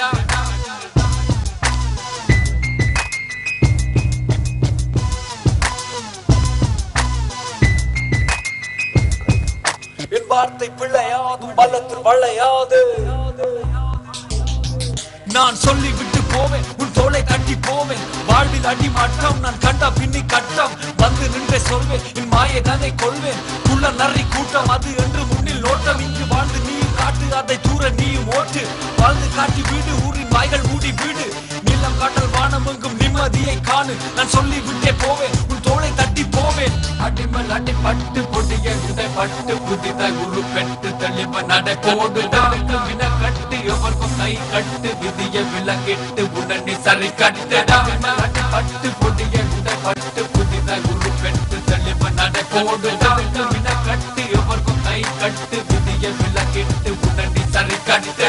என் வார்த்தை பிள்ளையாதும் பலத்தில் வளையாது நான் சொல்லி விட்டு போவேன் உன் தோளை தட்டி போவேன் வாழ்வில் அடி மட்டம் நான் கண்ட பின்னி கட்டம் வந்து நின்றே சொல்வேன் என் மாயை தன்னை கொள்வேன் குள்ள நரி கூட்டம் அது என்று முன்னில் நோட்டம் இங்கு வாழ்ந்து நீயும் காட்டு அதை தூர நீயும் ஓட்டு வாழ்ந்து காட்டி வீடு ஊரின் வாய்கள் மூடி வீடு நிலம் காட்டல் வானம் எங்கும் நிம்மதியை காணு நான் சொல்லி விட்டே போவேன் உன் தோளை தட்டி போவேன் அடிமல் அடி பட்டு பொடிய உடை பட்டு புதிதாய் உரு பெற்று தெளிவ நடை போடு நடக்கு வின கட்டு எவர்க்கும் கை கட்டு விதிய விலகிட்டு உடனே சரி கட்டு அடிமல் அடி பட்டு பொடிய உடை பட்டு புதிதாய் உரு பெற்று தெளிவ நடை போடு நடக்கு வின கட்டு எவர்க்கும் கை கட்டு விதிய விலகிட்டு உடனே சரி கட்டு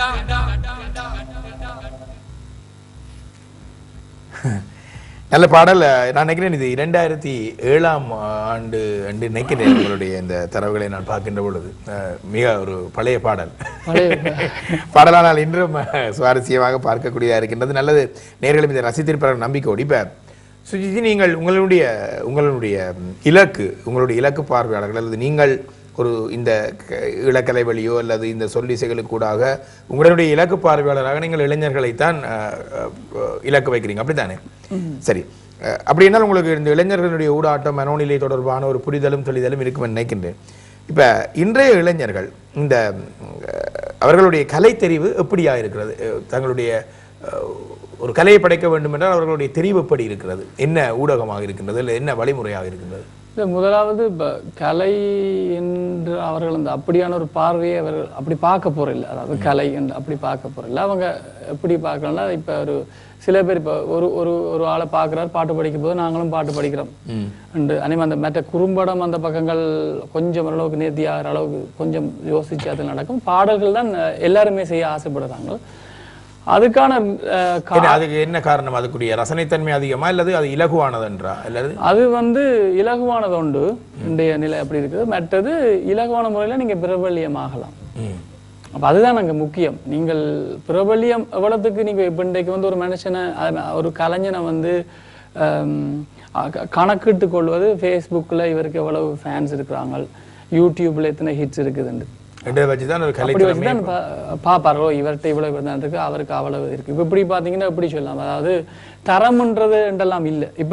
நல்ல பாடல் நான் நினைக்கிறேன் இது இரண்டாயிரத்தி ஏழாம் ஆண்டு என்று நினைக்கிறேன் உங்களுடைய இந்த தரவுகளை நான் பார்க்கின்ற பொழுது அஹ், மிக ஒரு பழைய பாடல்
பழைய
பாடலானால் இன்றும் அஹ், சுவாரஸ்யமாக பார்க்கக்கூடியதாக இருக்கின்றது நல்லது நேர்களும் இதை ரசித்திருப்பார்கள் நம்பிக்கையோடு இப்போ சுஜிஜி நீங்கள் உங்களுடைய உங்களுடைய ம், இலக்கு உங்களுடைய இலக்கு பார்வையாளர்கள் அல்லது நீங்கள் ஒரு இந்த க- இளக்கலை வழியோ அல்லது இந்த சொல்லிசைகளுக்கு கூடாக உங்களுடைய இலக்கு பார்வையாளராக நீங்கள் இளைஞர்களைத்தான் அஹ், அஹ், இலக்கு வைக்கிறீங்க அப்படித்தானே சரி அஹ், அப்படி என்றால் உங்களுக்கு இந்த இளைஞர்களுடைய ஊடாட்டம் மனோநிலை தொடர்பான ஒரு புரிதலும் தெளிதலும் இருக்கும் நினைக்கின்றேன் இப்ப இன்றைய இளைஞர்கள் இந்த அஹ், அவர்களுடைய கலை தெரிவு எப்படியா இருக்கிறது அஹ், தங்களுடைய அஹ், ஒரு கலையை படைக்க வேண்டும் என்றால் அவர்களுடைய தெரிவு எப்படி இருக்கிறது என்ன ஊடகமாக இருக்கின்றது இல்லை என்ன வழிமுறையாக இருக்கின்றது
இல்ல, முதலாவது இப்ப கலை என்று அவர்கள் அந்த அப்படியான ஒரு பார்வையை அவர்கள் அப்படி பார்க்க போறதில்ல அதாவது கலை என்று அப்படி பார்க்க போறதில்ல அவங்க எப்படி பார்க்கறோம்னா இப்ப ஒரு சில பேர் இப்ப ஒரு ஒரு ஒரு ஆளை பார்க்குறாரு பாட்டு படிக்கும் போது நாங்களும் பாட்டு படிக்கிறோம் அண்டு அதே அந்த மற்ற குறும்படம் அந்த பக்கங்கள் கொஞ்சம் ஓரளவுக்கு நேர்த்தி ஆகிற அளவுக்கு கொஞ்சம் யோசிச்சு அது நடக்கும் பாடல்கள் தான் அஹ், எல்லாருமே செய்ய ஆசைப்படுறாங்க அதுக்கான அஹ், கா-
என்ன, அதுக்கு என்ன காரணம் அதுக்குரிய ரசனைத்தன்மை அதிகமா அல்லது அது இலகுவானதென்றா அல்லது
அது வந்து இலகுவானது உண்டு இன்றைய நிலை அப்படி இருக்குது மற்றது இலகுவான முறையில் நீங்க பிரபல்யமாகலாம்
ம்.
அப்ப அதுதான் அங்க முக்கியம் நீங்கள் பிரபல்யம் எவ்வளவுக்கு நீங்க இப்ப இன்றைக்கு வந்து ஒரு மனுஷனை அஹ், ஒரு கலைஞனை வந்து ஹம், அஹ், க- கணக்கிட்டு கொள்வது ஃபேஸ்புக்கில் இவருக்கு எவ்வளவு ஃபேன்ஸ் இருக்கிறாங்க யூடியூப்ல எத்தனை ஹிட்ஸ் இருக்குதுன்னு
ரெண்டை வச்சு தான் ஒரு கலை
அப்படி வச்சு தான் பார்ப்பாரோ இவர்கிட்ட இவ்வளவு இவர் இருக்கு அவருக்கு அவ்வளவு இருக்கு இப்ப இப்படி பாத்தீங்கன்னா எப்படி சொல்லலாம் அதாவது தரம்ன்றது என்றெல்லாம் இல்லை இப்ப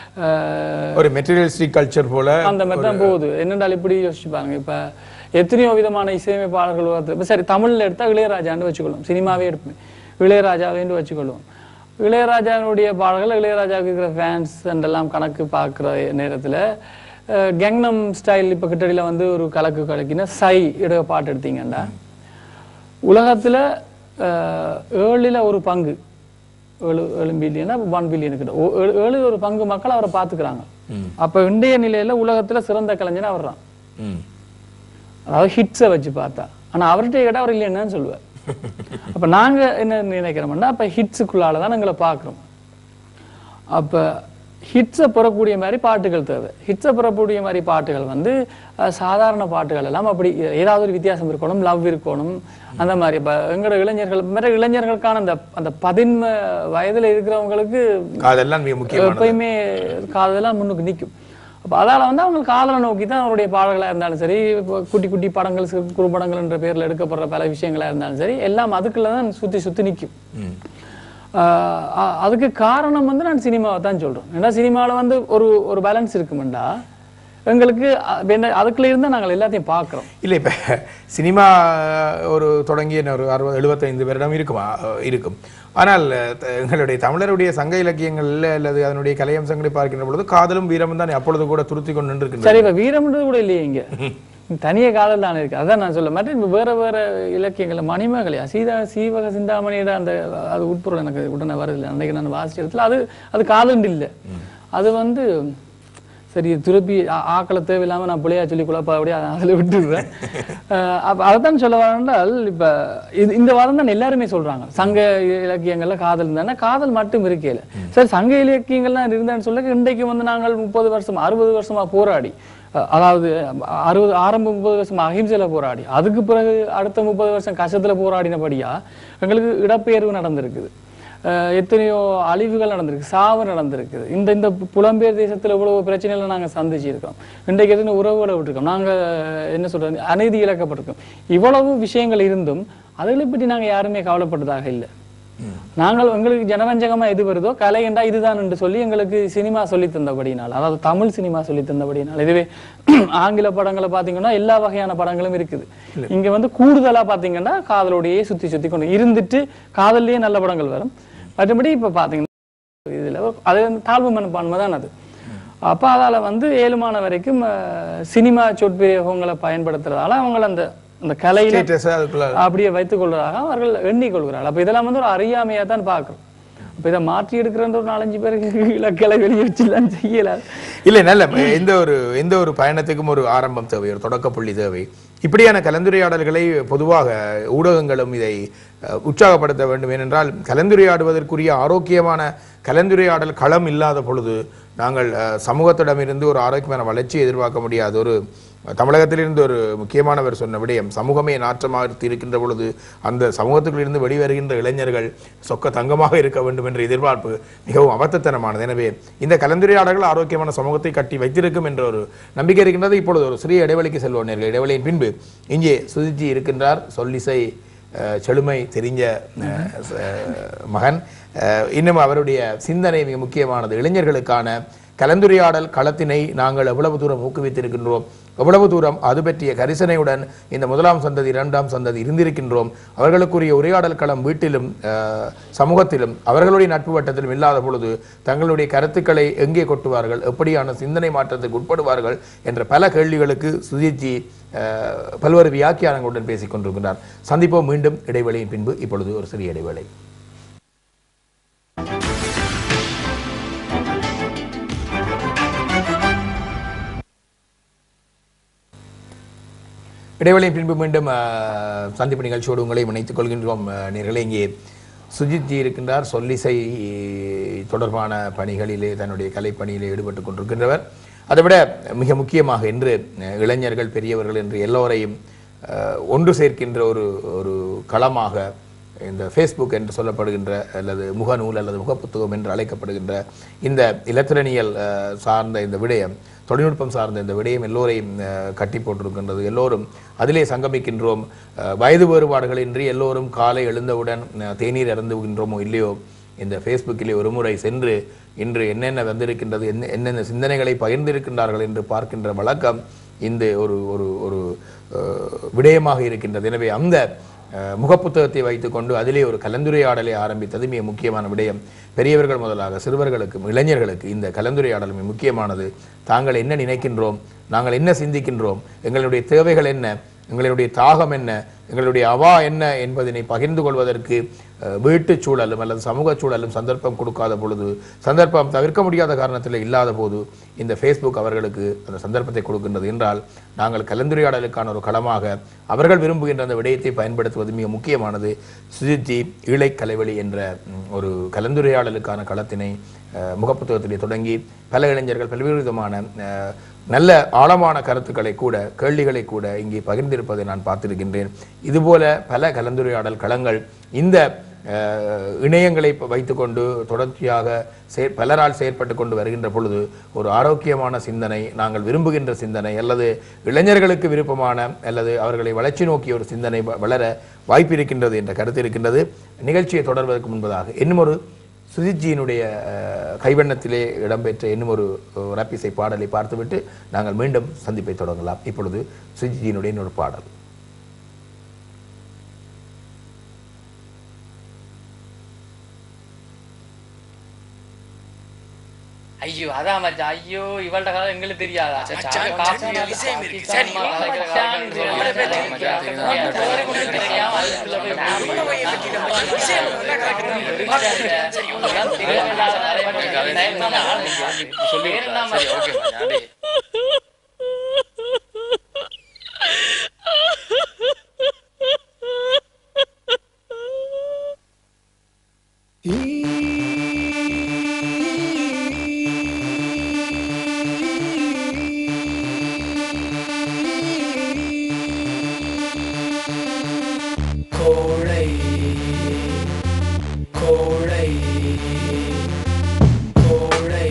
அஹ்,
ஒரு மெட்டீரியலிஸ்டிக் கல்ச்சர் போல
அந்த மாதிரி தான் போகுது என்னென்றால் இப்படி யோசிச்சு பாருங்க இப்ப எத்தனையோ விதமான இசையமைப்பாளர்கள் உலகத்துல இப்ப சரி தமிழ்ல எடுத்தா இளையராஜான்னு வச்சுக்கொள்ளும் சினிமாவே எடுப்பேன் இளையராஜாவேன்னு வச்சுக்கொள்வோம் இளையராஜாவுடைய பாடல்கள் இளையராஜாவுக்கு இருக்கிற ஃபேன்ஸ் எல்லாம் கணக்கு பார்க்குற நேரத்துல அஹ், கங்னம் ஸ்டைல் இப்ப கிட்டடியில வந்து ஒரு கலக்கு கலக்கினா சை இடைய பாட்டு எடுத்தீங்கன்னா உலகத்துல அஹ், ஏழுல ஒரு பங்கு ஏழு ஏழு பில்லியனா ஒன் பில்லியன் கிட்ட ஓ- ஏழு ஏழு ஒரு பங்கு மக்கள் அவரை பார்த்துக்கிறாங்க அப்ப இன்றைய நிலையில உலகத்துல சிறந்த கலைஞனா அவர் தான்
ம்.
அதாவது ஹிட்ஸை வச்சு பார்த்தா ஆனா அவர்கிட்ட கேட்டா அவர் இல்லைன்னு சொல்லுவார் அப்ப நாங்க என்ன நினைக்கிறோம்னா அப்ப ஹிட்ஸுக்குள்ளால தான் எங்களை பார்க்குறோம் அப்ப ஹிட்ஸை பெறக்கூடிய மாதிரி பாட்டுகள் தேவை ஹிட்ஸை பெறக்கூடிய மாதிரி பாட்டுகள் வந்து அஹ், சாதாரண பாட்டுகள் எல்லாம் அப்படி ஏதாவது ஒரு வித்தியாசம் இருக்கணும் லவ் இருக்கணும் அந்த மாதிரி இப்போ எங்களோட இளைஞர்கள் மற்ற இளைஞர்களுக்கான அந்த அந்த பதின்ம வயதுல இருக்கிறவங்களுக்கு
அதெல்லாம் மிக முக்கியமானது
எப்பயுமே காதலாம் முன்னுக்கு நிற்கும் அப்போ அதால வந்து அவங்க காதலை நோக்கி தான் அவருடைய பாடல்களா இருந்தாலும் சரி இப்போ குட்டி குட்டி படங்கள் சிறு குறுபடங்கள் என்ற பேர்ல எடுக்கப்படுற பல விஷயங்களா இருந்தாலும் சரி எல்லாம் அதுக்குள்ள தான் சுத்தி சுத்தி நிற்கும் ஆஹ் அ- அதுக்கு காரணம் வந்து நான் சினிமாவை தான் சொல்றேன் ஏன்னா சினிமாவில் வந்து ஒரு ஒரு பேலன்ஸ் இருக்குமெண்டா எங்களுக்கு அ- என்ன அதுக்குள்ள இருந்தா நாங்கள் எல்லாத்தையும் பார்க்குறோம்
இல்லை இப்போ சினிமா ஒரு தொடங்கிய ஒரு அறுபது எழுபத்தைந்து வருடம் இருக்குமா அஹ் இருக்கும் ஆனால் த- எங்களுடைய தமிழருடைய சங்க இலக்கியங்கள்ல அல்லது அதனுடைய கலையம்சங்களை பார்க்கின்ற பொழுது காதலும் வீரமும் தான் அப்பொழுது கூட துருத்தி கொண்டு நின்றிருக்கின்றன
சரி இப்ப வீரம்ன்றது கூட இல்லையே இங்க தனிய காதல் தானே இருக்கு அதான் நான் சொல்ல மாட்டேன் இப்ப வேற வேற இலக்கியங்கள் மணிமேகலையா சீதா சீவக சிந்தாமணியோட அந்த அது உட்பொருள் எனக்கு உடனே வருது அன்னைக்கு நான் வாசிச்ச இடத்துல அது அது காதல் இல்லை அது வந்து சரி திருப்பி ஆ- ஆக்களை தேவையில்லாம நான் பிள்ளையா சொல்லி குழப்பா அப்படியே அதில் விட்டுடுறேன் அஹ் அப்ப அதைத்தான் சொல்ல வரேன்றால் இப்ப இது இந்த வாரம் தான் எல்லாருமே சொல்றாங்க சங்க இலக்கியங்கள்ல காதல் தானே காதல் மட்டும் இருக்கையில சரி சங்க இலக்கியங்கள்லாம் இருந்தான்னு சொல்ல இன்றைக்கு வந்து நாங்கள் முப்பது வருஷம் அறுபது வருஷமா போராடி அஹ் அதாவது அறுபது ஆரம்ப முப்பது வருஷம் அஹிம்சையில போராடி அதுக்கு பிறகு அடுத்த முப்பது வருஷம் கஷ்டத்துல போராடினபடியா எங்களுக்கு இடப்பெயர்வு நடந்திருக்குது அஹ் எத்தனையோ அழிவுகள் நடந்திருக்கு சாவு நடந்திருக்குது இந்த இந்த புலம்பெயர் தேசத்துல இவ்வளவு பிரச்சனைகளை நாங்க சந்திச்சிருக்கோம் இன்றைக்கு எத்தனை உறவுகளை விட்டுருக்கோம் நாங்க என்ன சொல்றது அநீதி இழக்கப்பட்டிருக்கோம் இவ்வளவு விஷயங்கள் இருந்தும் அதுகளை பற்றி நாங்க யாருமே கவலைப்பட்டதாக இல்லை நாங்கள் எங்களுக்கு ஜனவஞ்சகமா எது வருதோ கலை என்றா இதுதான் என்று சொல்லி எங்களுக்கு சினிமா சொல்லி தந்தபடினால் அதாவது தமிழ் சினிமா சொல்லி தந்தபடினால் இதுவே ஆங்கில படங்களை பாத்தீங்கன்னா எல்லா வகையான படங்களும் இருக்குது இங்க வந்து கூடுதலா பாத்தீங்கன்னா காதலோடையே சுத்தி சுத்தி கொண்டு இருந்துட்டு காதல்லயே நல்ல படங்கள் வரும் மற்றபடி இப்ப பாத்தீங்கன்னா இதுல அது வந்து தாழ்வு மனப்பான்மை தான் அது அப்ப அதால வந்து ஏழுமான வரைக்கும் அஹ், சினிமா சொற்பிரயோகங்களை பயன்படுத்துறதால அவங்க அந்த அந்த கலையில
Status அதுக்குள்ள
அப்படியே வைத்துக் கொள்வதாக அவர்கள் எண்ணிக்கொள்கிறார்கள் அப்ப இதெல்லாம் வந்து ஒரு அறியாமையா தான் பார்க்கிறோம் அப்ப இதை மாற்றி எடுக்கிறன்ற ஒரு நாலஞ்சு பேருக்கு இலக்களை வெளியே வச்சுலாம் செய்யல
இல்லை நல்ல எந்த ஒரு எந்த ஒரு பயணத்துக்கும் ஒரு ஆரம்பம் தேவை ஒரு தொடக்க புள்ளி தேவை இப்படியான கலந்துரையாடல்களை பொதுவாக ஊடகங்களும் இதை அஹ், உற்சாகப்படுத்த வேண்டும் ஏனென்றால் கலந்துரையாடுவதற்குரிய ஆரோக்கியமான கலந்துரையாடல் களம் இல்லாத பொழுது நாங்கள் அஹ், சமூகத்திடமிருந்து ஒரு ஆரோக்கியமான வளர்ச்சியை எதிர்பார்க்க முடியாது ஒரு தமிழகத்திலிருந்து ஒரு முக்கியமானவர் சொன்ன விடயம் சமூகமே நாற்றமாக இருக்கின்ற பொழுது அந்த சமூகத்துக்குள்ளிருந்து வெளிவருகின்ற இளைஞர்கள் சொக்க தங்கமாக இருக்க வேண்டும் என்ற எதிர்பார்ப்பு மிகவும் அபத்தத்தனமானது எனவே இந்த கலந்துரையாடல்கள் ஆரோக்கியமான சமூகத்தை கட்டி வைத்திருக்கும் என்ற ஒரு நம்பிக்கை இருக்கின்றது இப்பொழுது ஒரு சிறிய இடைவெளிக்கு செல்வோம் நேர்கள் இடைவெளியின் பின்பு இங்கே சுதிஜி இருக்கின்றார் சொல்லிசை அஹ், செழுமை தெரிஞ்ச அஹ், ச- மகன் அஹ், இன்னும் அவருடைய சிந்தனை மிக முக்கியமானது இளைஞர்களுக்கான கலந்துரையாடல் களத்தினை நாங்கள் எவ்வளவு தூரம் ஊக்குவித்திருக்கின்றோம் எவ்வளவு தூரம் அது பற்றிய கரிசனையுடன் இந்த முதலாம் சந்ததி இரண்டாம் சந்ததி இருந்திருக்கின்றோம் அவர்களுக்குரிய உரையாடல் களம் வீட்டிலும் அஹ், சமூகத்திலும் அவர்களுடைய நட்பு வட்டத்திலும் இல்லாத பொழுது தங்களுடைய கருத்துக்களை எங்கே கொட்டுவார்கள் எப்படியான சிந்தனை மாற்றத்துக்கு உட்படுவார்கள் என்ற பல கேள்விகளுக்கு சுஜித்ஜி அஹ், பல்வேறு வியாக்கியானங்களுடன் பேசிக் கொண்டிருக்கிறார் சந்திப்போம் மீண்டும் இடைவெளியின் பின்பு இப்பொழுது ஒரு சிறிய இடைவேளை இடைவெளியின் பின்பு மீண்டும் அஹ், சந்திப்பு நிகழ்ச்சியோடு உங்களை இணைத்துக் கொள்கின்றோம் அஹ், நேர்களே இங்கே சுஜித்ஜி இருக்கின்றார் சொல்லிசை தொடர்பான பணிகளிலே தன்னுடைய கலைப்பணியிலே ஈடுபட்டு கொண்டிருக்கின்றவர் அதைவிட மிக முக்கியமாக இன்று அஹ், இளைஞர்கள் பெரியவர்கள் என்று எல்லோரையும் அஹ், ஒன்று சேர்க்கின்ற ஒரு ஒரு களமாக இந்த ஃபேஸ்புக் என்று சொல்லப்படுகின்ற அல்லது முகநூல் அல்லது முகப்புத்தகம் என்று அழைக்கப்படுகின்ற இந்த இலத்திரனியல் அஹ், சார்ந்த இந்த விடயம் தொழில்நுட்பம் சார்ந்த இந்த விடயம் எல்லோரையும் அஹ், கட்டி போட்டிருக்கின்றது எல்லோரும் அதிலே சங்கமிக்கின்றோம் அஹ், வயது வேறுபாடுகளின்றி எல்லோரும் காலை எழுந்தவுடன் அஹ், தேநீர் அருந்துகின்றோமோ இல்லையோ இந்த ஃபேஸ்புக்கிலே ஒரு முறை சென்று இன்று என்னென்ன வந்திருக்கின்றது என்ன என்னென்ன சிந்தனைகளை பகிர்ந்திருக்கின்றார்கள் என்று பார்க்கின்ற வழக்கம் இந்த ஒரு ஒரு ஒரு அஹ், விடயமாக இருக்கின்றது எனவே அந்த அஹ், முகப்புத்தகத்தை வைத்துக்கொண்டு அதிலே ஒரு கலந்துரையாடலை ஆரம்பித்தது மிக முக்கியமான விடயம் பெரியவர்கள் முதலாக சிறுவர்களுக்கும் இளைஞர்களுக்கு இந்த கலந்துரையாடல் மிக முக்கியமானது தாங்கள் என்ன நினைக்கின்றோம் நாங்கள் என்ன சிந்திக்கின்றோம் எங்களுடைய தேவைகள் என்ன எங்களுடைய தாகம் என்ன எங்களுடைய அவா என்ன என்பதனை பகிர்ந்து கொள்வதற்கு அஹ், வீட்டுச் சூழலும் அல்லது சமூக சூழலும் சந்தர்ப்பம் கொடுக்காத பொழுது சந்தர்ப்பம் தவிர்க்க முடியாத காரணத்தில் இல்லாத போது இந்த ஃபேஸ்புக் அவர்களுக்கு அந்த சந்தர்ப்பத்தை கொடுக்கின்றது என்றால் நாங்கள் கலந்துரையாடலுக்கான ஒரு களமாக அவர்கள் விரும்புகின்ற அந்த விடயத்தை பயன்படுத்துவது மிக முக்கியமானது சுஜித்தி ஈழை கலைவழி என்ற ம், ஒரு கலந்துரையாடலுக்கான களத்தினை அஹ், முகப்புத்தகத்திலே தொடங்கி பல இளைஞர்கள் பல்வேறு விதமான அஹ், நல்ல ஆழமான கருத்துக்களை கூட கேள்விகளை கூட இங்கே பகிர்ந்திருப்பதை நான் பார்த்திருக்கின்றேன் இதுபோல பல கலந்துரையாடல் களங்கள் இந்த அஹ், இணையங்களை ப- வைத்துக்கொண்டு தொடர்ச்சியாக செய- பலரால் செயற்பட்டு கொண்டு வருகின்ற பொழுது ஒரு ஆரோக்கியமான சிந்தனை நாங்கள் விரும்புகின்ற சிந்தனை அல்லது இளைஞர்களுக்கு விருப்பமான அல்லது அவர்களை வளர்ச்சி நோக்கிய ஒரு சிந்தனை வ- வளர வாய்ப்பு இருக்கின்றது என்ற கருத்து இருக்கின்றது நிகழ்ச்சியை தொடர்வதற்கு முன்பதாக இன்னும் ஒரு சுஜித்ஜியினுடைய அஹ், கைவண்ணத்திலே இடம்பெற்ற இன்னும் ஒரு அஹ், ரப்பிசை பாடலை பார்த்துவிட்டு நாங்கள் மீண்டும் சந்திப்பை தொடங்கலாம் இப்பொழுது சுஜித்ஜியினுடைய இன்னொரு பாடல்
ஐயோ அதான் மச்சான் ஐயோ இவள்ட கதை எங்களுக்கு தெரியாதா
மச்சான்,
காப்பி
சென்னையில
காப்பி
விஷயம் இருக்கு.
காப்பி
சரி,
காப்பி
மச்சான்,
காப்பி
நம்மளை பத்தி
காப்பி
மச்சான்,
காப்பி
தெரியும்.
காப்பி
நம்மளை பத்தி
தெரியாம அதுக்குள்ள போய்
நம்மளை பத்தி பத்தி நம்ம விஷயம் நல்லா கிடக்குது. சரி,
அதெல்லாம் தெரியாத நிறைய பேர் தயக்கமா ஆளு. பேர் என்ன மச்சான்?
கோழை கோழை கோழை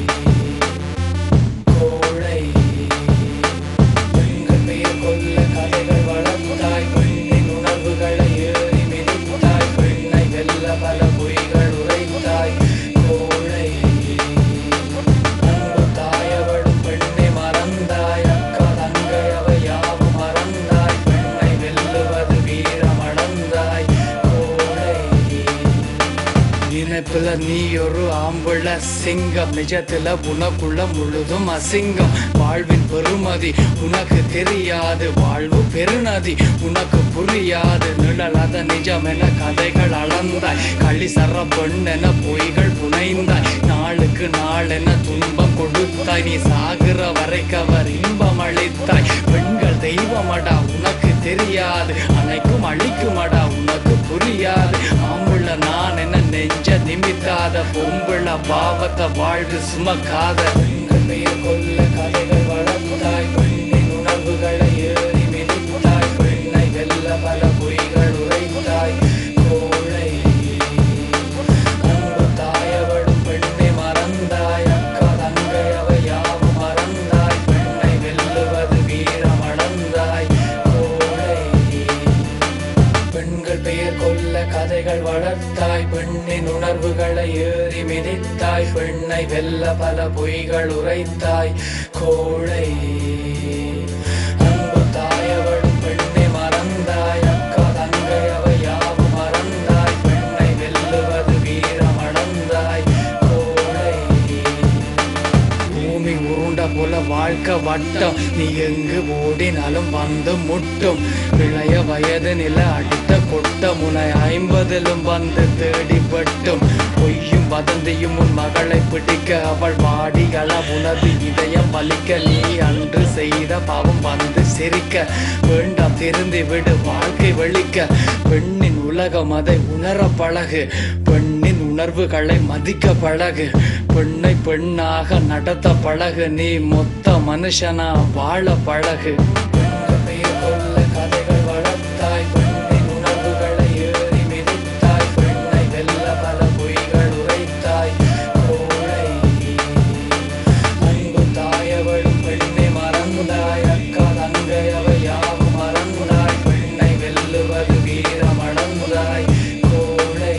கோழை பெண்கள் பெயர் கொல்ல கதைகள் வளர்த்தாய் பெண்ணின் உணர்வுகளை ஏறி மிதித்தாய் பெண்ணை வெல்ல பல பொய்கள் உரைத்தாய் கோழை அன்பு தாயவளும் பெண்ணை மறந்தாய் அக்கா தங்கை அவை யாவும் மறந்தாய் பெண்ணை வெல்லுவது வீரமடந்தாய் கோழை நினைப்புல நீ ஒரு ஆம்புள்ள சிங்கம் நிஜத்துல உனக்குள்ள முழுதும் அசிங்கம் வாழ்வின் பெருமதி உனக்கு தெரியாது வாழ்வு பெருநதி உனக்கு புரியாது நிழலாத நிஜம் என கதைகள் அளந்தாய் களி சர பெண் என பொய்கள் புனைந்தாய் நாளுக்கு நாள் என துன்பம் கொடுத்தாய் நீ சாகிற வரைக்கவர் இன்பம் அளித்தாய் பெண்கள் தெய்வமடா உனக்கு தெரியாது அனைக்கும் அழிக்குமடா உனக்கு புரியாது ஆம்புள்ள நான் என்ன நெஞ்ச நிமித்தாத பொம்புள்ள பாவத்தை வாழ்வு சுமக்காத பெண்கள் பெயர் கொல்ல கதைகள் வளர்த்தாய் பெண்ணின் உணர்வுகளை ஏறி மிதித்தாய் பெண்ணை வெல்ல பல பொய்கள் உரைத்தாய் கோழை அன்பு தாயவளும் பெண்ணை மறந்தாய் அக்கா தங்கை அவை யாவும் மறந்தாய் பெண்ணை வெல்லுவது வீரமடந்தாய் கோழை பெண்கள் பெயர் கொல்ல கதைகள் வளர்த்தாய் பெண்ணின் உணர்வுகளை ஏறி மிதித்தாய் பெண்ணை வெல்ல பல பொய்கள் உரைத்தாய் கோழை அன்பு தாயவளும் பெண்ணை மறந்தாய் அக்கா தங்கை அவை யாவும் மறந்தாய் பெண்ணை வெல்லுவது வீரமடந்தாய் கோழை பூமி உருண்ட போல வாழ்க்கை வட்டம் நீ எங்கு ஓடினாலும் வந்து முட்டும் இளைய வயது நில அடித்த கொட்ட முனை ஐம்பதிலும் வந்து தேடி பட்டும் பொய்யும் வதந்தியும் உன் மகளை பிடிக்க அவள் வாடி அள உனது இதயம் வலிக்க நீ அன்று செய்த பாவம் வந்து சிரிக்க வேண்டாம் திருந்து விடு வாழ்க்கை வெளிக்க பெண்ணின் உலகம் அதை உணர பழகு பெண்ணின் உணர்வுகளை மதிக்க பழகு பெண்ணை பெண்ணாக நடத்த பழகு நீ மொத்த மனுஷனா வாழ பழகு பெண்கள் பெயர் கொல்ல கதைகள் வளர்த்தாய் பெண்ணின் உணர்வுகளை ஏறி மிதித்தாய் பெண்ணை வெல்ல பல பொய்கள் உரைத்தாய் கோழை அன்பு தாயவளும் பெண்ணை மறந்தாய் அக்கா தங்கை அவை யாவும் மறந்தாய் பெண்ணை வெல்லுவது வீரமடந்தாய் கோழை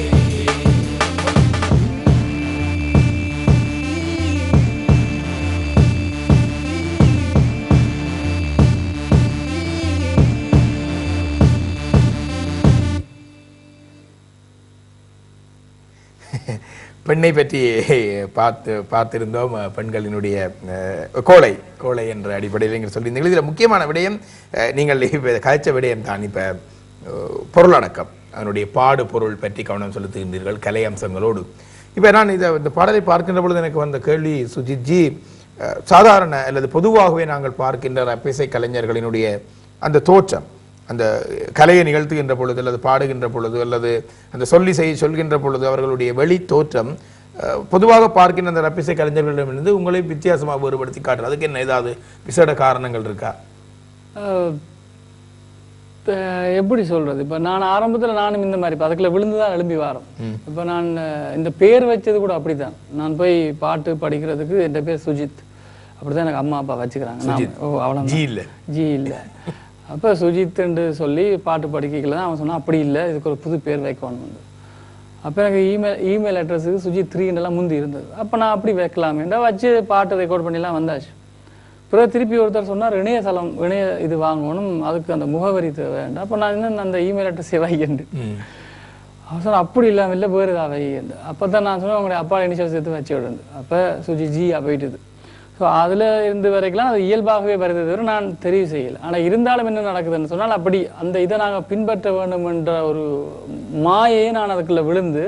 பெண்ணை பற்றி பார்த்து பார்த்திருந்தோம் அஹ், பெண்களினுடைய அஹ், கோழை கோழை என்ற அடிப்படையில் நீங்கள் சொல்லியிருந்தீர்கள் இதில் முக்கியமான விடயம் அஹ், நீங்கள் இப்போ கதைச்ச விடயம் தான் இப்போ அஹ், பொருளடக்கம் அதனுடைய பாடு பொருள் பற்றி கவனம் செலுத்துகின்றீர்கள் கலை அம்சங்களோடு இப்போ நான் இதை இந்த பாடலை பார்க்கின்ற பொழுது எனக்கு வந்த கேள்வி சுஜித்ஜி அஹ், சாதாரண அல்லது பொதுவாகவே நாங்கள் பார்க்கின்ற ரப்பிசை கலைஞர்களினுடைய அந்த தோற்றம் அந்த கலையை நிகழ்த்துகின்ற பொழுது அல்லது பாடுகின்ற பொழுது அல்லது அந்த சொல்லி செய் சொல்கின்ற பொழுது அவர்களுடைய வெளி தோற்றம் அஹ், பொதுவாக பார்க்கின்ற அந்த ரப்பிசை கலைஞர்களிடமிருந்து உங்களை வித்தியாசமாக வேறுபடுத்தி காட்டுறது அதுக்கு என்ன ஏதாவது விசேட காரணங்கள் இருக்கா
அஹ் இப்ப எப்படி சொல்றது இப்ப நான் ஆரம்பத்துல நானும் இந்த மாதிரி இப்ப அதுக்குள்ள விழுந்து தான் எழும்பி வாரம் இப்ப நான் அஹ், இந்த பேர் வச்சது கூட அப்படிதான் நான் போய் பாட்டு படிக்கிறதுக்கு என் பேர் சுஜித் அப்படிதான் எனக்கு அம்மா அப்பா வச்சுக்கிறாங்க நான் ஓ அவ்வளோ
ஜி இல்ல
ஜி இல்ல அப்ப சுஜித்ன்னு சொல்லி பாட்டு படிக்கல தான் அவன் சொன்னான் அப்படி இல்ல இதுக்கு ஒரு புது பேர் வைக்கணும் வந்து அப்ப எனக்கு இமெயில் இமெயில் அட்ரஸுக்கு சுஜித் த்ரீன்னெல்லாம் முந்தி இருந்தது அப்ப நான் அப்படி வைக்கலாமேண்டா வச்சு பாட்டு ரெக்கார்ட் பண்ணிலாம் வந்தாச்சு பிறகு திருப்பி ஒருத்தர் சொன்னார் இணையதளம் இணைய இது வாங்கணும் அதுக்கு அந்த முகவரி தேவை வேண்டாம் அப்போ நான் இன்னும் அந்த இமெயில் அட்ரஸை வைக்கண்டு அவன் சொன்னா அப்படி இல்லாமல் இல்லை வேறு ஏதாவது வைக்கண்டு அப்போ தான் நான் சொன்னேன் உங்களுடைய அப்பா இனிஷியல் சேர்த்து வச்சு விடுந்து அப்போ சுஜி ஜி போயிட்டுது ஸோ அதில் இருந்து வரைக்கலாம் அது இயல்பாகவே வருது தவிர நான் தெரிவு செய்யலை ஆனால் இருந்தாலும் என்ன நடக்குதுன்னு சொன்னால் அப்படி அந்த இதை நாங்கள் பின்பற்ற வேண்டும் என்ற ஒரு மாயையே நான் அதுக்குள்ள விழுந்து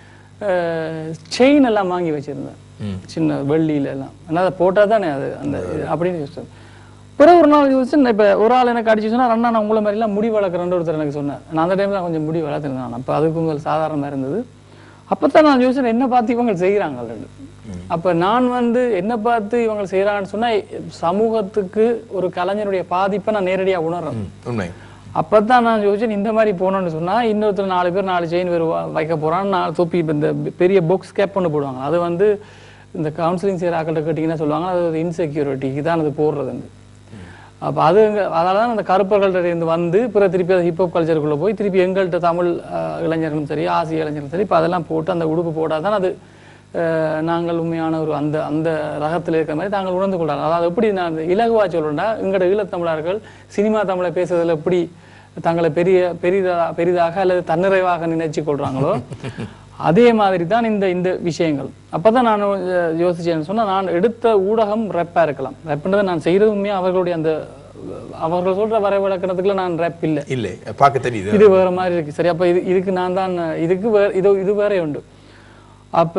செயின் எல்லாம் வாங்கி வச்சிருந்தேன் சின்ன வெள்ளியில எல்லாம் ஆனால் அதை போட்டால் தானே அது அந்த இது அப்படின்னு யோசிச்சேன் பிறகு ஒரு நாள் யோசிச்சு நான் இப்போ ஒரு ஆள் எனக்கு அடிச்சு சொன்னா அண்ணா நான் உங்களை மாதிரிலாம் முடி வளர்க்குறேன்னு ஒருத்தர் எனக்கு சொன்னார் நான் அந்த டைம்ல கொஞ்சம் முடி வளர்த்துருந்தேன் அப்போ அதுக்கு உங்கள் சாதாரணமாக இருந்தது அப்போ தான் நான் யோசிச்சேன் என்ன பார்த்து இவங்க செய்கிறாங்க ஆல்ரெடி அப்போ நான் வந்து என்ன பார்த்து இவங்க செய்கிறாங்கன்னு சொன்னா சமூகத்துக்கு ஒரு கலைஞருடைய பாதிப்பை நான் நேரடியாக உணர்றேன்
ம், உண்மை
அப்பதான் நான் யோசிச்சேன் இந்த மாதிரி போனோம்னு சொன்னா இன்னொருத்தர் நாலு பேர் நாலு செயின் வருவா வைக்க போறான் நாலு தொப்பி இப்ப இந்த பெரிய பாக்ஸ் கேப் பண்ணி போடுவாங்க அது வந்து இந்த கவுன்சிலிங் செய்கிற ஆக்கள்கிட்ட கேட்டிங்கன்னா சொல்லுவாங்க அது ஒரு இன்செக்யூரிட்டிக்கு தான் அது போடுறது அப்போ அது எங்க- அதனால தான் அந்த கருப்பர்கள்ட்ட இருந்து வந்து பிறகு திருப்பி அது ஹிப்ஹாப் கல்ச்சருக்குள்ளே போய் திருப்பி எங்கள்கிட்ட தமிழ் அஹ், இளைஞர்களும் சரி ஆசிய இளைஞர்களும் சரி இப்போ அதெல்லாம் போட்டு அந்த உடுப்பு போட்டால் தான் அது அஹ், நாங்கள் உண்மையான ஒரு அந்த அந்த ரகத்தில் இருக்கிற மாதிரி தாங்கள் உணர்ந்து கொள்றாங்க அதாவது எப்படி நான் இலகுவா சொல்றேன்டா எங்களோட ஈழத்தமிழர்கள் சினிமா தமிழை பேசுறதுல எப்படி தங்களை பெரிய பெரிதா பெரிதாக அல்லது தன்னிறைவாக நினைச்சு கொள்றாங்களோ அதே மாதிரி தான் இந்த இந்த விஷயங்கள் அப்பதான் நான் அஹ், யோசிச்சேன்னு சொன்னா நான் எடுத்த ஊடகம் ரெப்பா இருக்கலாம் ரெப்ன்றதை நான் செய்யறது உண்மையா அவர்களுடைய அந்த அவர்கள் சொல்ற வரைவிலக்கணத்துக்குள்ள நான் ரெப் இல்லை
இல்லை பார்க்க தெரியுது
இது வேற மாதிரி இருக்கு சரி அப்ப இது இதுக்கு நான் தான் இதுக்கு வேற இது இது வேற உண்டு அப்ப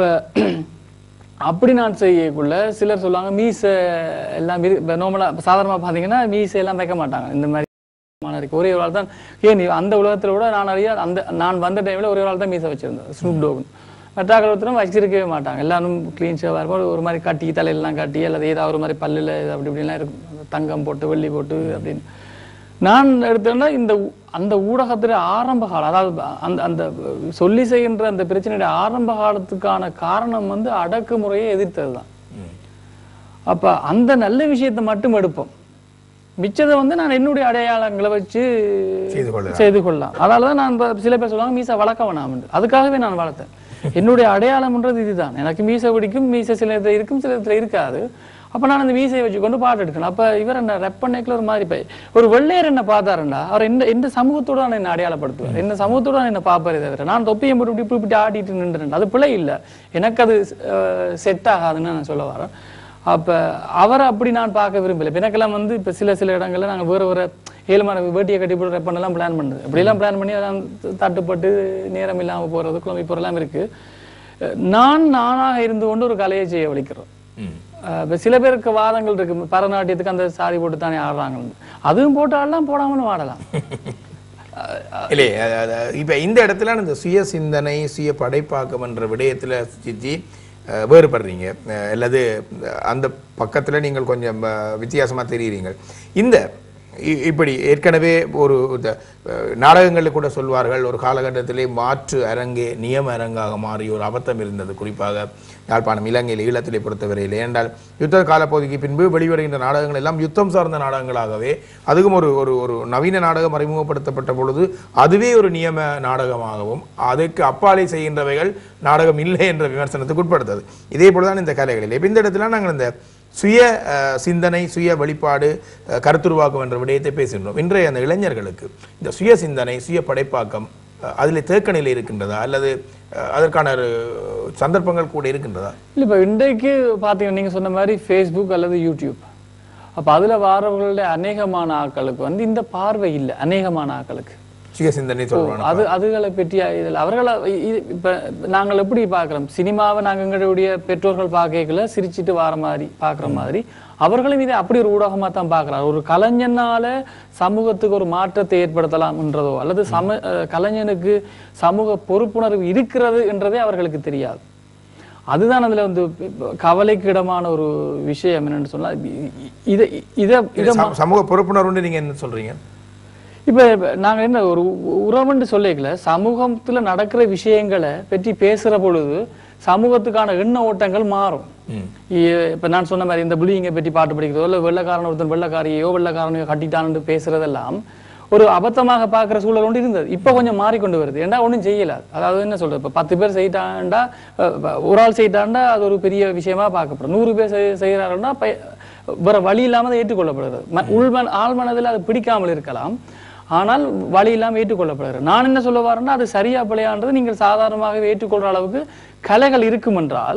அப்படி நான் செய்யக்குள்ள சிலர் சொல்லுவாங்க மீசை எல்லாம் இப்போ நார்மலாக சாதாரணமாக பார்த்தீங்கன்னா மீசை எல்லாம் வைக்க மாட்டாங்க இந்த மாதிரி மான இருக்கு ஒரே ஒரு ஆள் தான் ஏன் நீ அந்த உலகத்துல கூட நான் அறிய அந்த நான் வந்த டைம்ல ஒரே ஒரு ஆள் தான் மீசை வச்சிருந்தேன் ஸ்னூப் டோகன் மற்றாக்கள் ஒருத்தரும் வச்சிருக்கவே மாட்டாங்க எல்லாரும் க்ளீன் ஷேவாக இருக்கும் ஒரு மாதிரி கட்டி தலையெல்லாம் கட்டி அல்லது ஏதாவது ஒரு மாதிரி பல்லில் அப்படி இப்படிலாம் இருக்கும் அந்த தங்கம் போட்டு வெள்ளி போட்டு அப்படின்னு நான் எடுத்தேன்னா இந்த ஊ- அந்த ஊடகத்துல ஆரம்ப காலம் அதாவது அந்த அந்த சொல்லி செய்கின்ற அந்த பிரச்சனையுடைய ஆரம்ப காலத்துக்கான காரணம் வந்து அடக்குமுறையை எதிர்த்தது தான் அப்ப அந்த நல்ல விஷயத்தை மட்டும் எடுப்போம் மிச்சதை வந்து நான் என்னுடைய அடையாளங்களை வச்சு
செய்து கொள்ளலாம்.
செய்து கொள்ளலாம் அதனால தான் நான் இப்ப சில பேர் சொல்லுவாங்க மீசை வளர்க்க வேணாம் அதுக்காகவே நான் வளர்த்தேன் என்னுடைய அடையாளம்ன்றது இதுதான் எனக்கு மீசை பிடிக்கும் மீசை சில இடத்துல இருக்கும் சில இடத்துல இருக்காது அப்ப நான் அந்த மீசையை வச்சுக்கொண்டு பாட்டு எடுக்கணும் அப்ப இவர் என்ன ரெப் பண்ணிக்கல ஒரு மாதிரி போய் ஒரு வெள்ளையர் என்ன பார்த்தாருண்டா அவர் எந்த எந்த சமூகத்தோட நான் என்ன அடையாளப்படுத்துவார் என்ன சமூகத்தோட நான் என்ன பார்ப்பாரே தவிர நான் தொப்பியை போட்டு இப்படி இப்படி இப்படி ஆடிட்டு நின்றுறேன் அது பிழை இல்லை எனக்கு அது செட் ஆகாதுன்னு நான் சொல்ல வரேன் அப்ப அவரை அப்படி நான் பார்க்க விரும்பல இப்ப எனக்கெல்லாம் வந்து இப்ப சில சில இடங்கள்ல நாங்க வேற வேற ஏழு மணி வேட்டியை கட்டி போட்டு ரெப் பண்ணலாம் பிளான் பண்ணுது அப்படியெல்லாம் பிளான் பண்ணி அதெல்லாம் தட்டுப்பட்டு நேரம் இல்லாம போறது குழம்பி போறதெல்லாம் இருக்கு அஹ் நான் நானாக இருந்து கொண்டு ஒரு கலையை செய்ய வலிக்கிறோம் இப்ப சில பேருக்கு வாதங்கள் இருக்கு பரதநாட்டியத்துக்கு அந்த சாரி போட்டு தானே ஆடுறாங்கன்னு அதுவும் போட்டு ஆடலாம் போடாமலும் ஆடலாம்
இல்லை அ- அ- இப்ப இந்த இடத்துல இந்த சுய சிந்தனை சுய படைப்பாக்கம் என்ற விடயத்துல சித்தி அஹ், வேறுபடுறீங்க அஹ், அல்லது அந்த பக்கத்துல நீங்கள் கொஞ்சம் அஹ், வித்தியாசமா தெரியுறீங்க இந்த இ- இப்படி ஏற்கனவே ஒரு இந்த, அஹ், நாடகங்களில் கூட சொல்வார்கள் ஒரு காலகட்டத்திலே மாற்று அரங்கே நியம அரங்காக மாறிய ஒரு அபத்தம் இருந்தது குறிப்பாக யாழ்ப்பாணம் இலங்கையில் ஈழத்திலே பொறுத்தவரையில் ஏனென்றால் யுத்த காலப்பகுதிக்கு பின்பு வெளிவருகின்ற நாடகங்கள் எல்லாம் யுத்தம் சார்ந்த நாடகங்களாகவே அதுவும் ஒரு ஒரு ஒரு நவீன நாடகம் அறிமுகப்படுத்தப்பட்ட பொழுது அதுவே ஒரு நியம நாடகமாகவும் அதற்கு அப்பாலே செய்கின்றவைகள் நாடகம் இல்லை என்ற விமர்சனத்துக்கு உட்படுத்தது இதே போலதான் இந்த கலைகளில் இப்ப இந்த இடத்துல நாங்கள் இந்த சுய அஹ், சிந்தனை சுய வெளிப்பாடு அஹ், கருத்துருவாக்கம் என்ற விடயத்தை பேசுகின்றோம் இன்றைய அந்த இளைஞர்களுக்கு இந்த சுய சிந்தனை சுய படைப்பாக்கம் அஹ், அதில் தேக்க நிலை இருக்கின்றதா அல்லது அஹ், அதற்கான ஒரு சந்தர்ப்பங்கள் கூட இருக்கின்றதா
இல்ல இப்ப இன்றைக்கு பாத்தீங்கன்னா நீங்க சொன்ன மாதிரி ஃபேஸ்புக் அல்லது யூடியூப் அப்ப அதுல வாரவர்களுடைய அநேகமான ஆட்களுக்கு வந்து இந்த பார்வை இல்லை அநேகமான ஆட்களுக்கு
சுய சிந்தனை சொல்றாங்க
அது அதுகளை பற்றி இதில் அவர்களை இது இப்போ நாங்கள் எப்படி பார்க்குறோம் சினிமாவை நாங்கள் எங்களுடைய பெற்றோர்கள் பார்க்கல சிரிச்சிட்டு வர மாதிரி பார்க்குற மாதிரி அவர்களும் இதை அப்படி ஒரு ஊடகமாக தான் பார்க்குறாரு ஒரு கலைஞனால சமூகத்துக்கு ஒரு மாற்றத்தை ஏற்படுத்தலாம்ன்றதோ அல்லது சம அஹ் கலைஞனுக்கு சமூக பொறுப்புணர்வு இருக்கிறது என்றதே அவர்களுக்கு தெரியாது அதுதான் அதுல வந்து கவலைக்கு இடமான ஒரு விஷயம் என்னன்னு சொன்னா இ- இ- இதை இதை இதை
சம- சமூக பொறுப்புணர்வுன்னு நீங்க என்ன சொல்றீங்க
இப்ப இப்ப நாங்க என்ன ஒரு உ- உறவுன்னு சொல்லிக்கல சமூகத்துல நடக்கிற விஷயங்களை பற்றி பேசுற பொழுது சமூகத்துக்கான எண்ண ஓட்டங்கள் மாறும் இ- இப்ப நான் சொன்ன மாதிரி இந்த புலிங்க பற்றி பாட்டு படிக்கிறதோ இல்ல வெள்ளக்காரன் ஒருத்தன் வெள்ளக்காரியோ வெள்ளக்காரனையோ கட்டிட்டான்னு பேசுறதெல்லாம் ஒரு அபத்தமாக பார்க்குற சூழல் ஒன்று இருந்தது இப்போ கொஞ்சம் மாறிக்கொண்டு வருது ஏன்டா ஒன்றும் செய்யல அதாவது என்ன சொல்றது இப்போ பத்து பேர் செய்யிட்டாண்டா அஹ், ஒரு ஆள் செய்யிட்டாண்டா அது ஒரு பெரிய விஷயமா பார்க்கப்படும் நூறு பேர் செய் செய்கிறாருன்னா வேற வழி இல்லாமல் அதை ஏற்றுக்கொள்ளப்படுகிறது ம- உள்மன ஆழ்மனதில் அது பிடிக்காமல் இருக்கலாம் ஆனால் வழி இல்லாமல் ஏற்றுக்கொள்ளப்படுகிறது நான் என்ன சொல்ல வரேன்னா அது சரியா பிழையான்றது நீங்கள் சாதாரணமாக ஏற்றுக்கொள்ற அளவுக்கு கலைகள் இருக்கும் என்றால்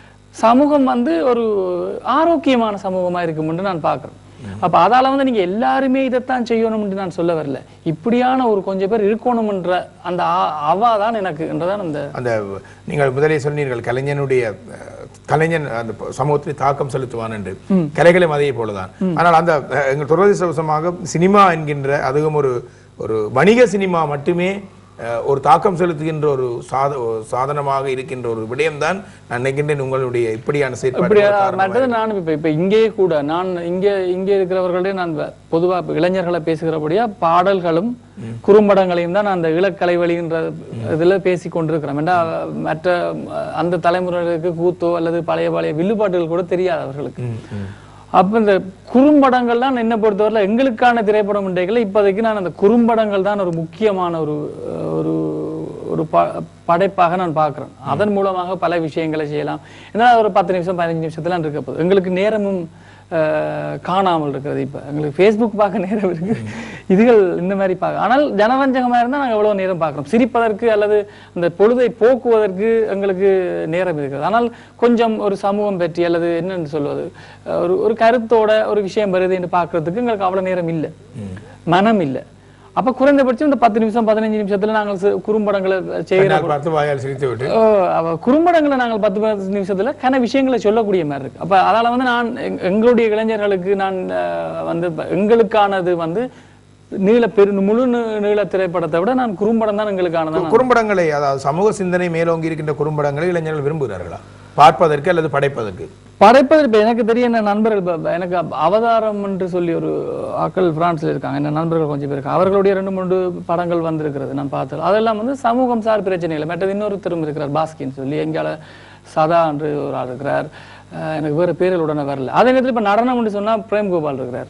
சமூகம் வந்து ஒரு ஆரோக்கியமான சமூகமா இருக்கும் என்று நான் பார்க்கிறேன் அப்ப அதால வந்து நீங்க எல்லாருமே இதைத்தான் செய்யணும்னு நான் சொல்ல வரல இப்படியான ஒரு கொஞ்சம் பேர் இருக்கணும்ன்ற அந்த ஆ- அவா தான் எனக்கு என்றதான் அந்த
அந்த நீங்கள் முதலே சொன்னீர்கள் கலைஞனுடைய அஹ், கலைஞன் அந்த ப- சமூகத்தில் தாக்கம் செலுத்துவான் என்று கலைகளும் அதே போலதான் ஆனால் அந்த அஹ், எங்கள் துரதிருஷ்டவசமாக சினிமா என்கின்ற அதுவும் ஒரு ஒரு வணிக சினிமா மட்டுமே அஹ், ஒரு தாக்கம் செலுத்துகின்ற ஒரு சாத ஒரு சாதனமாக இருக்கின்ற ஒரு விடயம்தான் நான் நினைக்கின்றேன் உங்களுடைய இப்படியான
இப்படி
செயற்பாடு
மற்றது நான் இப்ப இப்ப இங்கேயே கூட நான் இங்கே இங்கே இருக்கிறவர்களே நான் வ- பொதுவா இப்ப இளைஞர்களை பேசுகிறபடியா பாடல்களும் குறும்படங்களையும் தான் நான் அந்த இளக்கலை வழின்ற இதுல பேசி கொண்டிருக்கிறேன் ஏண்டா மற்ற அஹ், அந்த தலைமுறைகளுக்கு கூத்தோ அல்லது பழைய பழைய வில்லுப்பாட்டுகள் கூட தெரியாது அவர்களுக்கு அப்ப இந்த குறும்படங்கள்லாம் என்னை பொறுத்தவரை எங்களுக்கான திரைப்படம் இன்றைகளை இப்போதைக்கு நான் அந்த குறும்படங்கள் தான் ஒரு முக்கியமான ஒரு அஹ், ஒரு ஒரு ப- படைப்பாக நான் பார்க்கிறேன் அதன் மூலமாக பல விஷயங்களை செய்யலாம் ஏன்னா ஒரு பத்து நிமிஷம் பதினஞ்சு நிமிஷத்துல இருக்க போகுது எங்களுக்கு நேரமும் அஹ், காணாமல் இருக்கிறது இப்ப எங்களுக்கு ஃபேஸ்புக் பார்க்க நேரம் இருக்கு இதுகள் இந்த மாதிரி பார்க்க ஆனால் ஜனரஞ்சகமா இருந்தா நாங்க எவ்வளவு நேரம் பார்க்கிறோம் சிரிப்பதற்கு அல்லது அந்த பொழுதை போக்குவதற்கு எங்களுக்கு நேரம் இருக்கிறது ஆனால் கொஞ்சம் ஒரு சமூகம் பற்றி அல்லது என்னன்னு சொல்வது அஹ், ஒரு ஒரு கருத்தோட ஒரு விஷயம் வருது என்று பார்க்கிறதுக்கு எங்களுக்கு அவ்வளவு நேரம் இல்லை மனம் இல்லை அப்ப குறைந்தபட்சம் இந்த பத்து நிமிஷம் பதினஞ்சு நிமிஷத்துல நாங்கள் சி- குறும்படங்களை செய்கிற
கண்ணால் பார்த்து வாயால் சிரித்து விட்டு
ஓ, அவ குறும்படங்களை நாங்கள் பத்து பதினஞ்சு நிமிஷத்துல கன விஷயங்களை சொல்லக்கூடிய மாதிரி இருக்கு அப்ப அதால வந்து நான் எங்க- எங்களுடைய இளைஞர்களுக்கு நான் அஹ், வந்து ப- எங்களுக்கானது வந்து நீள பெரு முழு நீ- நீள திரைப்படத்தை விட நான் குறும்படம் தான் எங்களுக்கானதான் நான்
குறும்படங்களை அதாவது சமூக சிந்தனை மேலோங்கி இருக்கின்ற குறும்படங்களை இளைஞர்கள் விரும்புகிறார்களா பார்ப்பதற்கு அல்லது படைப்பதற்கு
படைப்பது இப்ப எனக்கு தெரிய என்ன நண்பர்கள் இப்ப- இப்ப எனக்கு அவதாரம் என்று சொல்லி ஒரு ஆக்கள் பிரான்ஸ்ல இருக்காங்க என்ன நண்பர்கள் கொஞ்சம் பேர் இருக்காங்க அவர்களுடைய ரெண்டு மூன்று படங்கள் வந்திருக்கிறது நான் பார்த்தது அதெல்லாம் வந்து சமூகம் சார் பிரச்சனைகள் மற்றது இன்னொருத்தரும் இருக்கிறார் பாஸ்கின்னு சொல்லி எங்கால சதா என்று ஒரு ஆள் இருக்கிறார் அஹ் எனக்கு வேற பேர்கள் உடனே வரல அதே நேரத்தில் இப்ப நடனம் என்று சொன்னா பிரேம் கோபால் இருக்கிறார்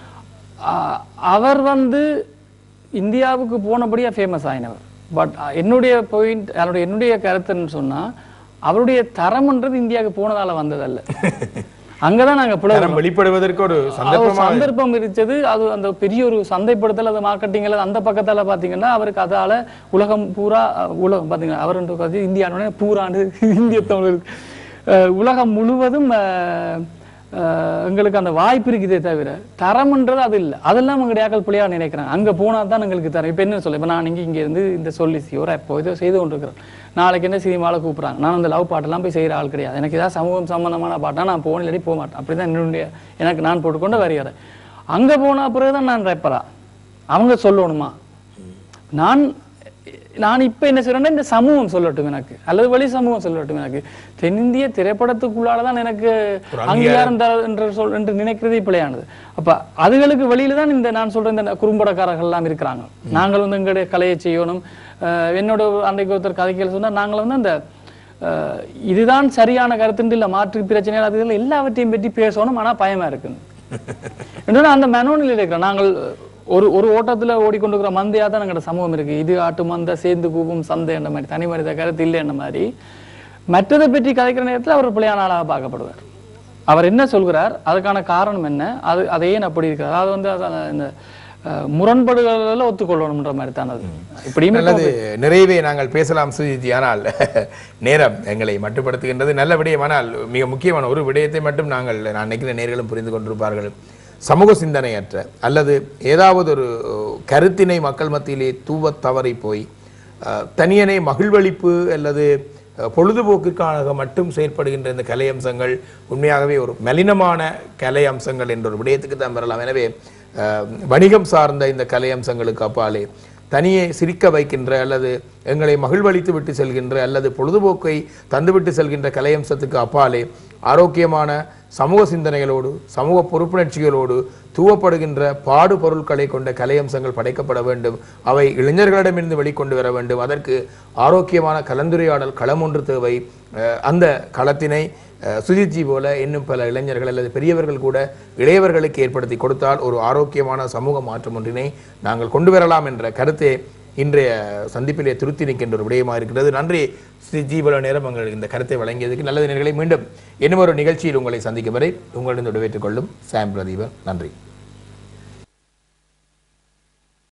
அஹ் அவர் வந்து இந்தியாவுக்கு போனபடியா ஃபேமஸ் ஆயினவர் பட் என்னுடைய பாயிண்ட் என்னுடைய என்னுடைய கருத்துன்னு சொன்னா அவருடைய தரம்ன்றது இந்தியாவுக்கு போனதால வந்ததல்ல அங்கதான் நாங்க பிளவு
தரம் வெளிப்படுவதற்கு ஒரு
ஒரு
சந்தர்ப்பமாக
சந்தர்ப்பம் இருந்தது அது அந்த பெரிய ஒரு சந்தைப்படுத்தல் அது மார்க்கெட்டிங்ல அந்த பக்கத்தால பாத்தீங்கன்னா அவருக்கு அதால உலகம் பூரா அஹ், உலகம் பாத்தீங்கன்னா அவர் இந்தியானோட பூராண்டு இந்திய தமிழர் அஹ், உலகம் முழுவதும் அஹ், அஹ், எங்களுக்கு அந்த வாய்ப்பு இருக்குதே தவிர தரம்ன்றது அது இல்லை அதெல்லாம் எங்களுடைய ஆக்கள் பிள்ளையா நினைக்கிறாங்க அங்க போனா தான் எங்களுக்கு தரம் இப்ப என்ன சொல்ல இப்ப நான் இங்க இங்க இருந்து இந்த சொல்லி ஒரு எப்போ இதை செய்து கொண்டிருக்கிறேன் நாளைக்கு என்ன சினிமாவில் கூப்பிட்றாங்க நான் அந்த லவ் பாட்டெல்லாம் போய் செய்கிற ஆள் கிடையாது எனக்கு ஏதாவது சமூகம் சம்பந்தமான பாட்டா நான் போன இல்லாட்டி போக மாட்டேன் அப்படிதான் என்னுடைய எனக்கு நான் போட்டுக்கொண்டு வருகிறேன் அங்க போன பிறகு தான் நான் ரேப்பரா அவங்க சொல்லணுமா நான் நான் இப்ப என்ன சொல்றேன்னா இந்த சமூகம் சொல்லட்டும் எனக்கு அல்லது வெளி சமூகம் சொல்லட்டும் எனக்கு தென்னிந்திய திரைப்படத்துக்குள்ளால தான் எனக்கு அங்கீகாரம் தர என்று சொல் என்று நினைக்கிறதே பிழையானது அப்ப அதுகளுக்கு வெளியில தான் இந்த நான் சொல்ற இந்த குறும்படக்காரர்கள் எல்லாம் இருக்கிறாங்க நாங்கள் வந்து எங்களுடைய கலையை செய்யணும் அஹ் என்னோட அன்றைக்கு ஒருத்தர் கதைகள் சொன்னா நாங்கள் வந்து அந்த அஹ் இதுதான் சரியான கருத்துண்டு இல்ல மாற்று பிரச்சனைகள் அதுகள் எல்லாவற்றையும் பற்றி பேசணும் ஆனா பயமா இருக்குன்னு என்னன்னா அந்த மனோநிலையில் இருக்கிறோம் நாங்கள் ஒரு ஒரு ஓட்டத்துல ஓடிக்கொண்டிருக்கிற மந்தையா தான் எங்களோட சமூகம் இருக்கு இது ஆட்டு மந்த சேர்ந்து கூவும் சந்தை என்ற மாதிரி தனி மனித கருத்து இல்லை என்ற மாதிரி மற்றதை பற்றி கதைக்கிற நேரத்துல அவர் பிள்ளையான ஆளாக பார்க்கப்படுவார் அவர் என்ன சொல்கிறார் அதுக்கான காரணம் என்ன அது அதை ஏன் அப்படி இருக்கிறார் அது வந்து அதான் இந்த அஹ், முரண்பாடுகளில் ஒத்துக்கொள்ளணும்ன்ற மாதிரி தான் அது இப்படியுமே
நல்லது நிறைவே நாங்கள் பேசலாம் சுஜித் ஆனால் நேரம் எங்களை மட்டுப்படுத்துகின்றது நல்ல விடயம் ஆனால் மிக முக்கியமான ஒரு விடயத்தை மட்டும் நாங்கள் நான் நினைக்கிற நேர்களும் புரிந்து கொண்டிருப்பார்கள் சமூக சிந்தனையற்ற அல்லது ஏதாவது ஒரு கருத்தினை மக்கள் மத்தியிலே தூவத் தவறி போய் அஹ், தனியனை மகிழ்வளிப்பு அல்லது அஹ், பொழுதுபோக்கிற்காக மட்டும் செயற்படுகின்ற இந்த கலை அம்சங்கள் உண்மையாகவே ஒரு மலினமான கலை அம்சங்கள் என்ற ஒரு விடயத்துக்கு தான் வரலாம் எனவே அஹ், வணிகம் சார்ந்த இந்த கலை அம்சங்களுக்கு அப்பாலே தனியே சிரிக்க வைக்கின்ற அல்லது எங்களை மகிழ்வளித்து விட்டு செல்கின்ற அல்லது பொழுதுபோக்கை தந்துவிட்டு செல்கின்ற கலையம்சத்துக்கு அப்பாலே ஆரோக்கியமான சமூக சிந்தனைகளோடு சமூக பொறுப்புணர்ச்சிகளோடு தூவப்படுகின்ற பாடு பொருட்களை கொண்ட கலையம்சங்கள் படைக்கப்பட வேண்டும் அவை இளைஞர்களிடமிருந்து வெளிக்கொண்டு வர வேண்டும் அதற்கு ஆரோக்கியமான கலந்துரையாடல் களம் ஒன்று தேவை அஹ் அந்த களத்தினை அஹ் சுஜித்ஜி போல இன்னும் பல இளைஞர்கள் அல்லது பெரியவர்கள் கூட இளையவர்களுக்கு ஏற்படுத்தி கொடுத்தால் ஒரு ஆரோக்கியமான சமூக மாற்றம் ஒன்றினை நாங்கள் கொண்டு வரலாம் என்ற கருத்தே இன்றைய சந்திப்பிலே திருத்தி நிற்கின்ற ஒரு விடயமாக இருக்கிறது நன்றி ஸ்ரீ ஜீவல நேரம் எங்களுக்கு இந்த கருத்தை வழங்கியதுக்கு நல்லது நேர்களை மீண்டும் இன்னும் ஒரு நிகழ்ச்சியில் உங்களை சந்திக்கும் வரை உங்களிடம் விடைபெற்றுக் கொள்ளும் சாம் பிரதீபன் நன்றி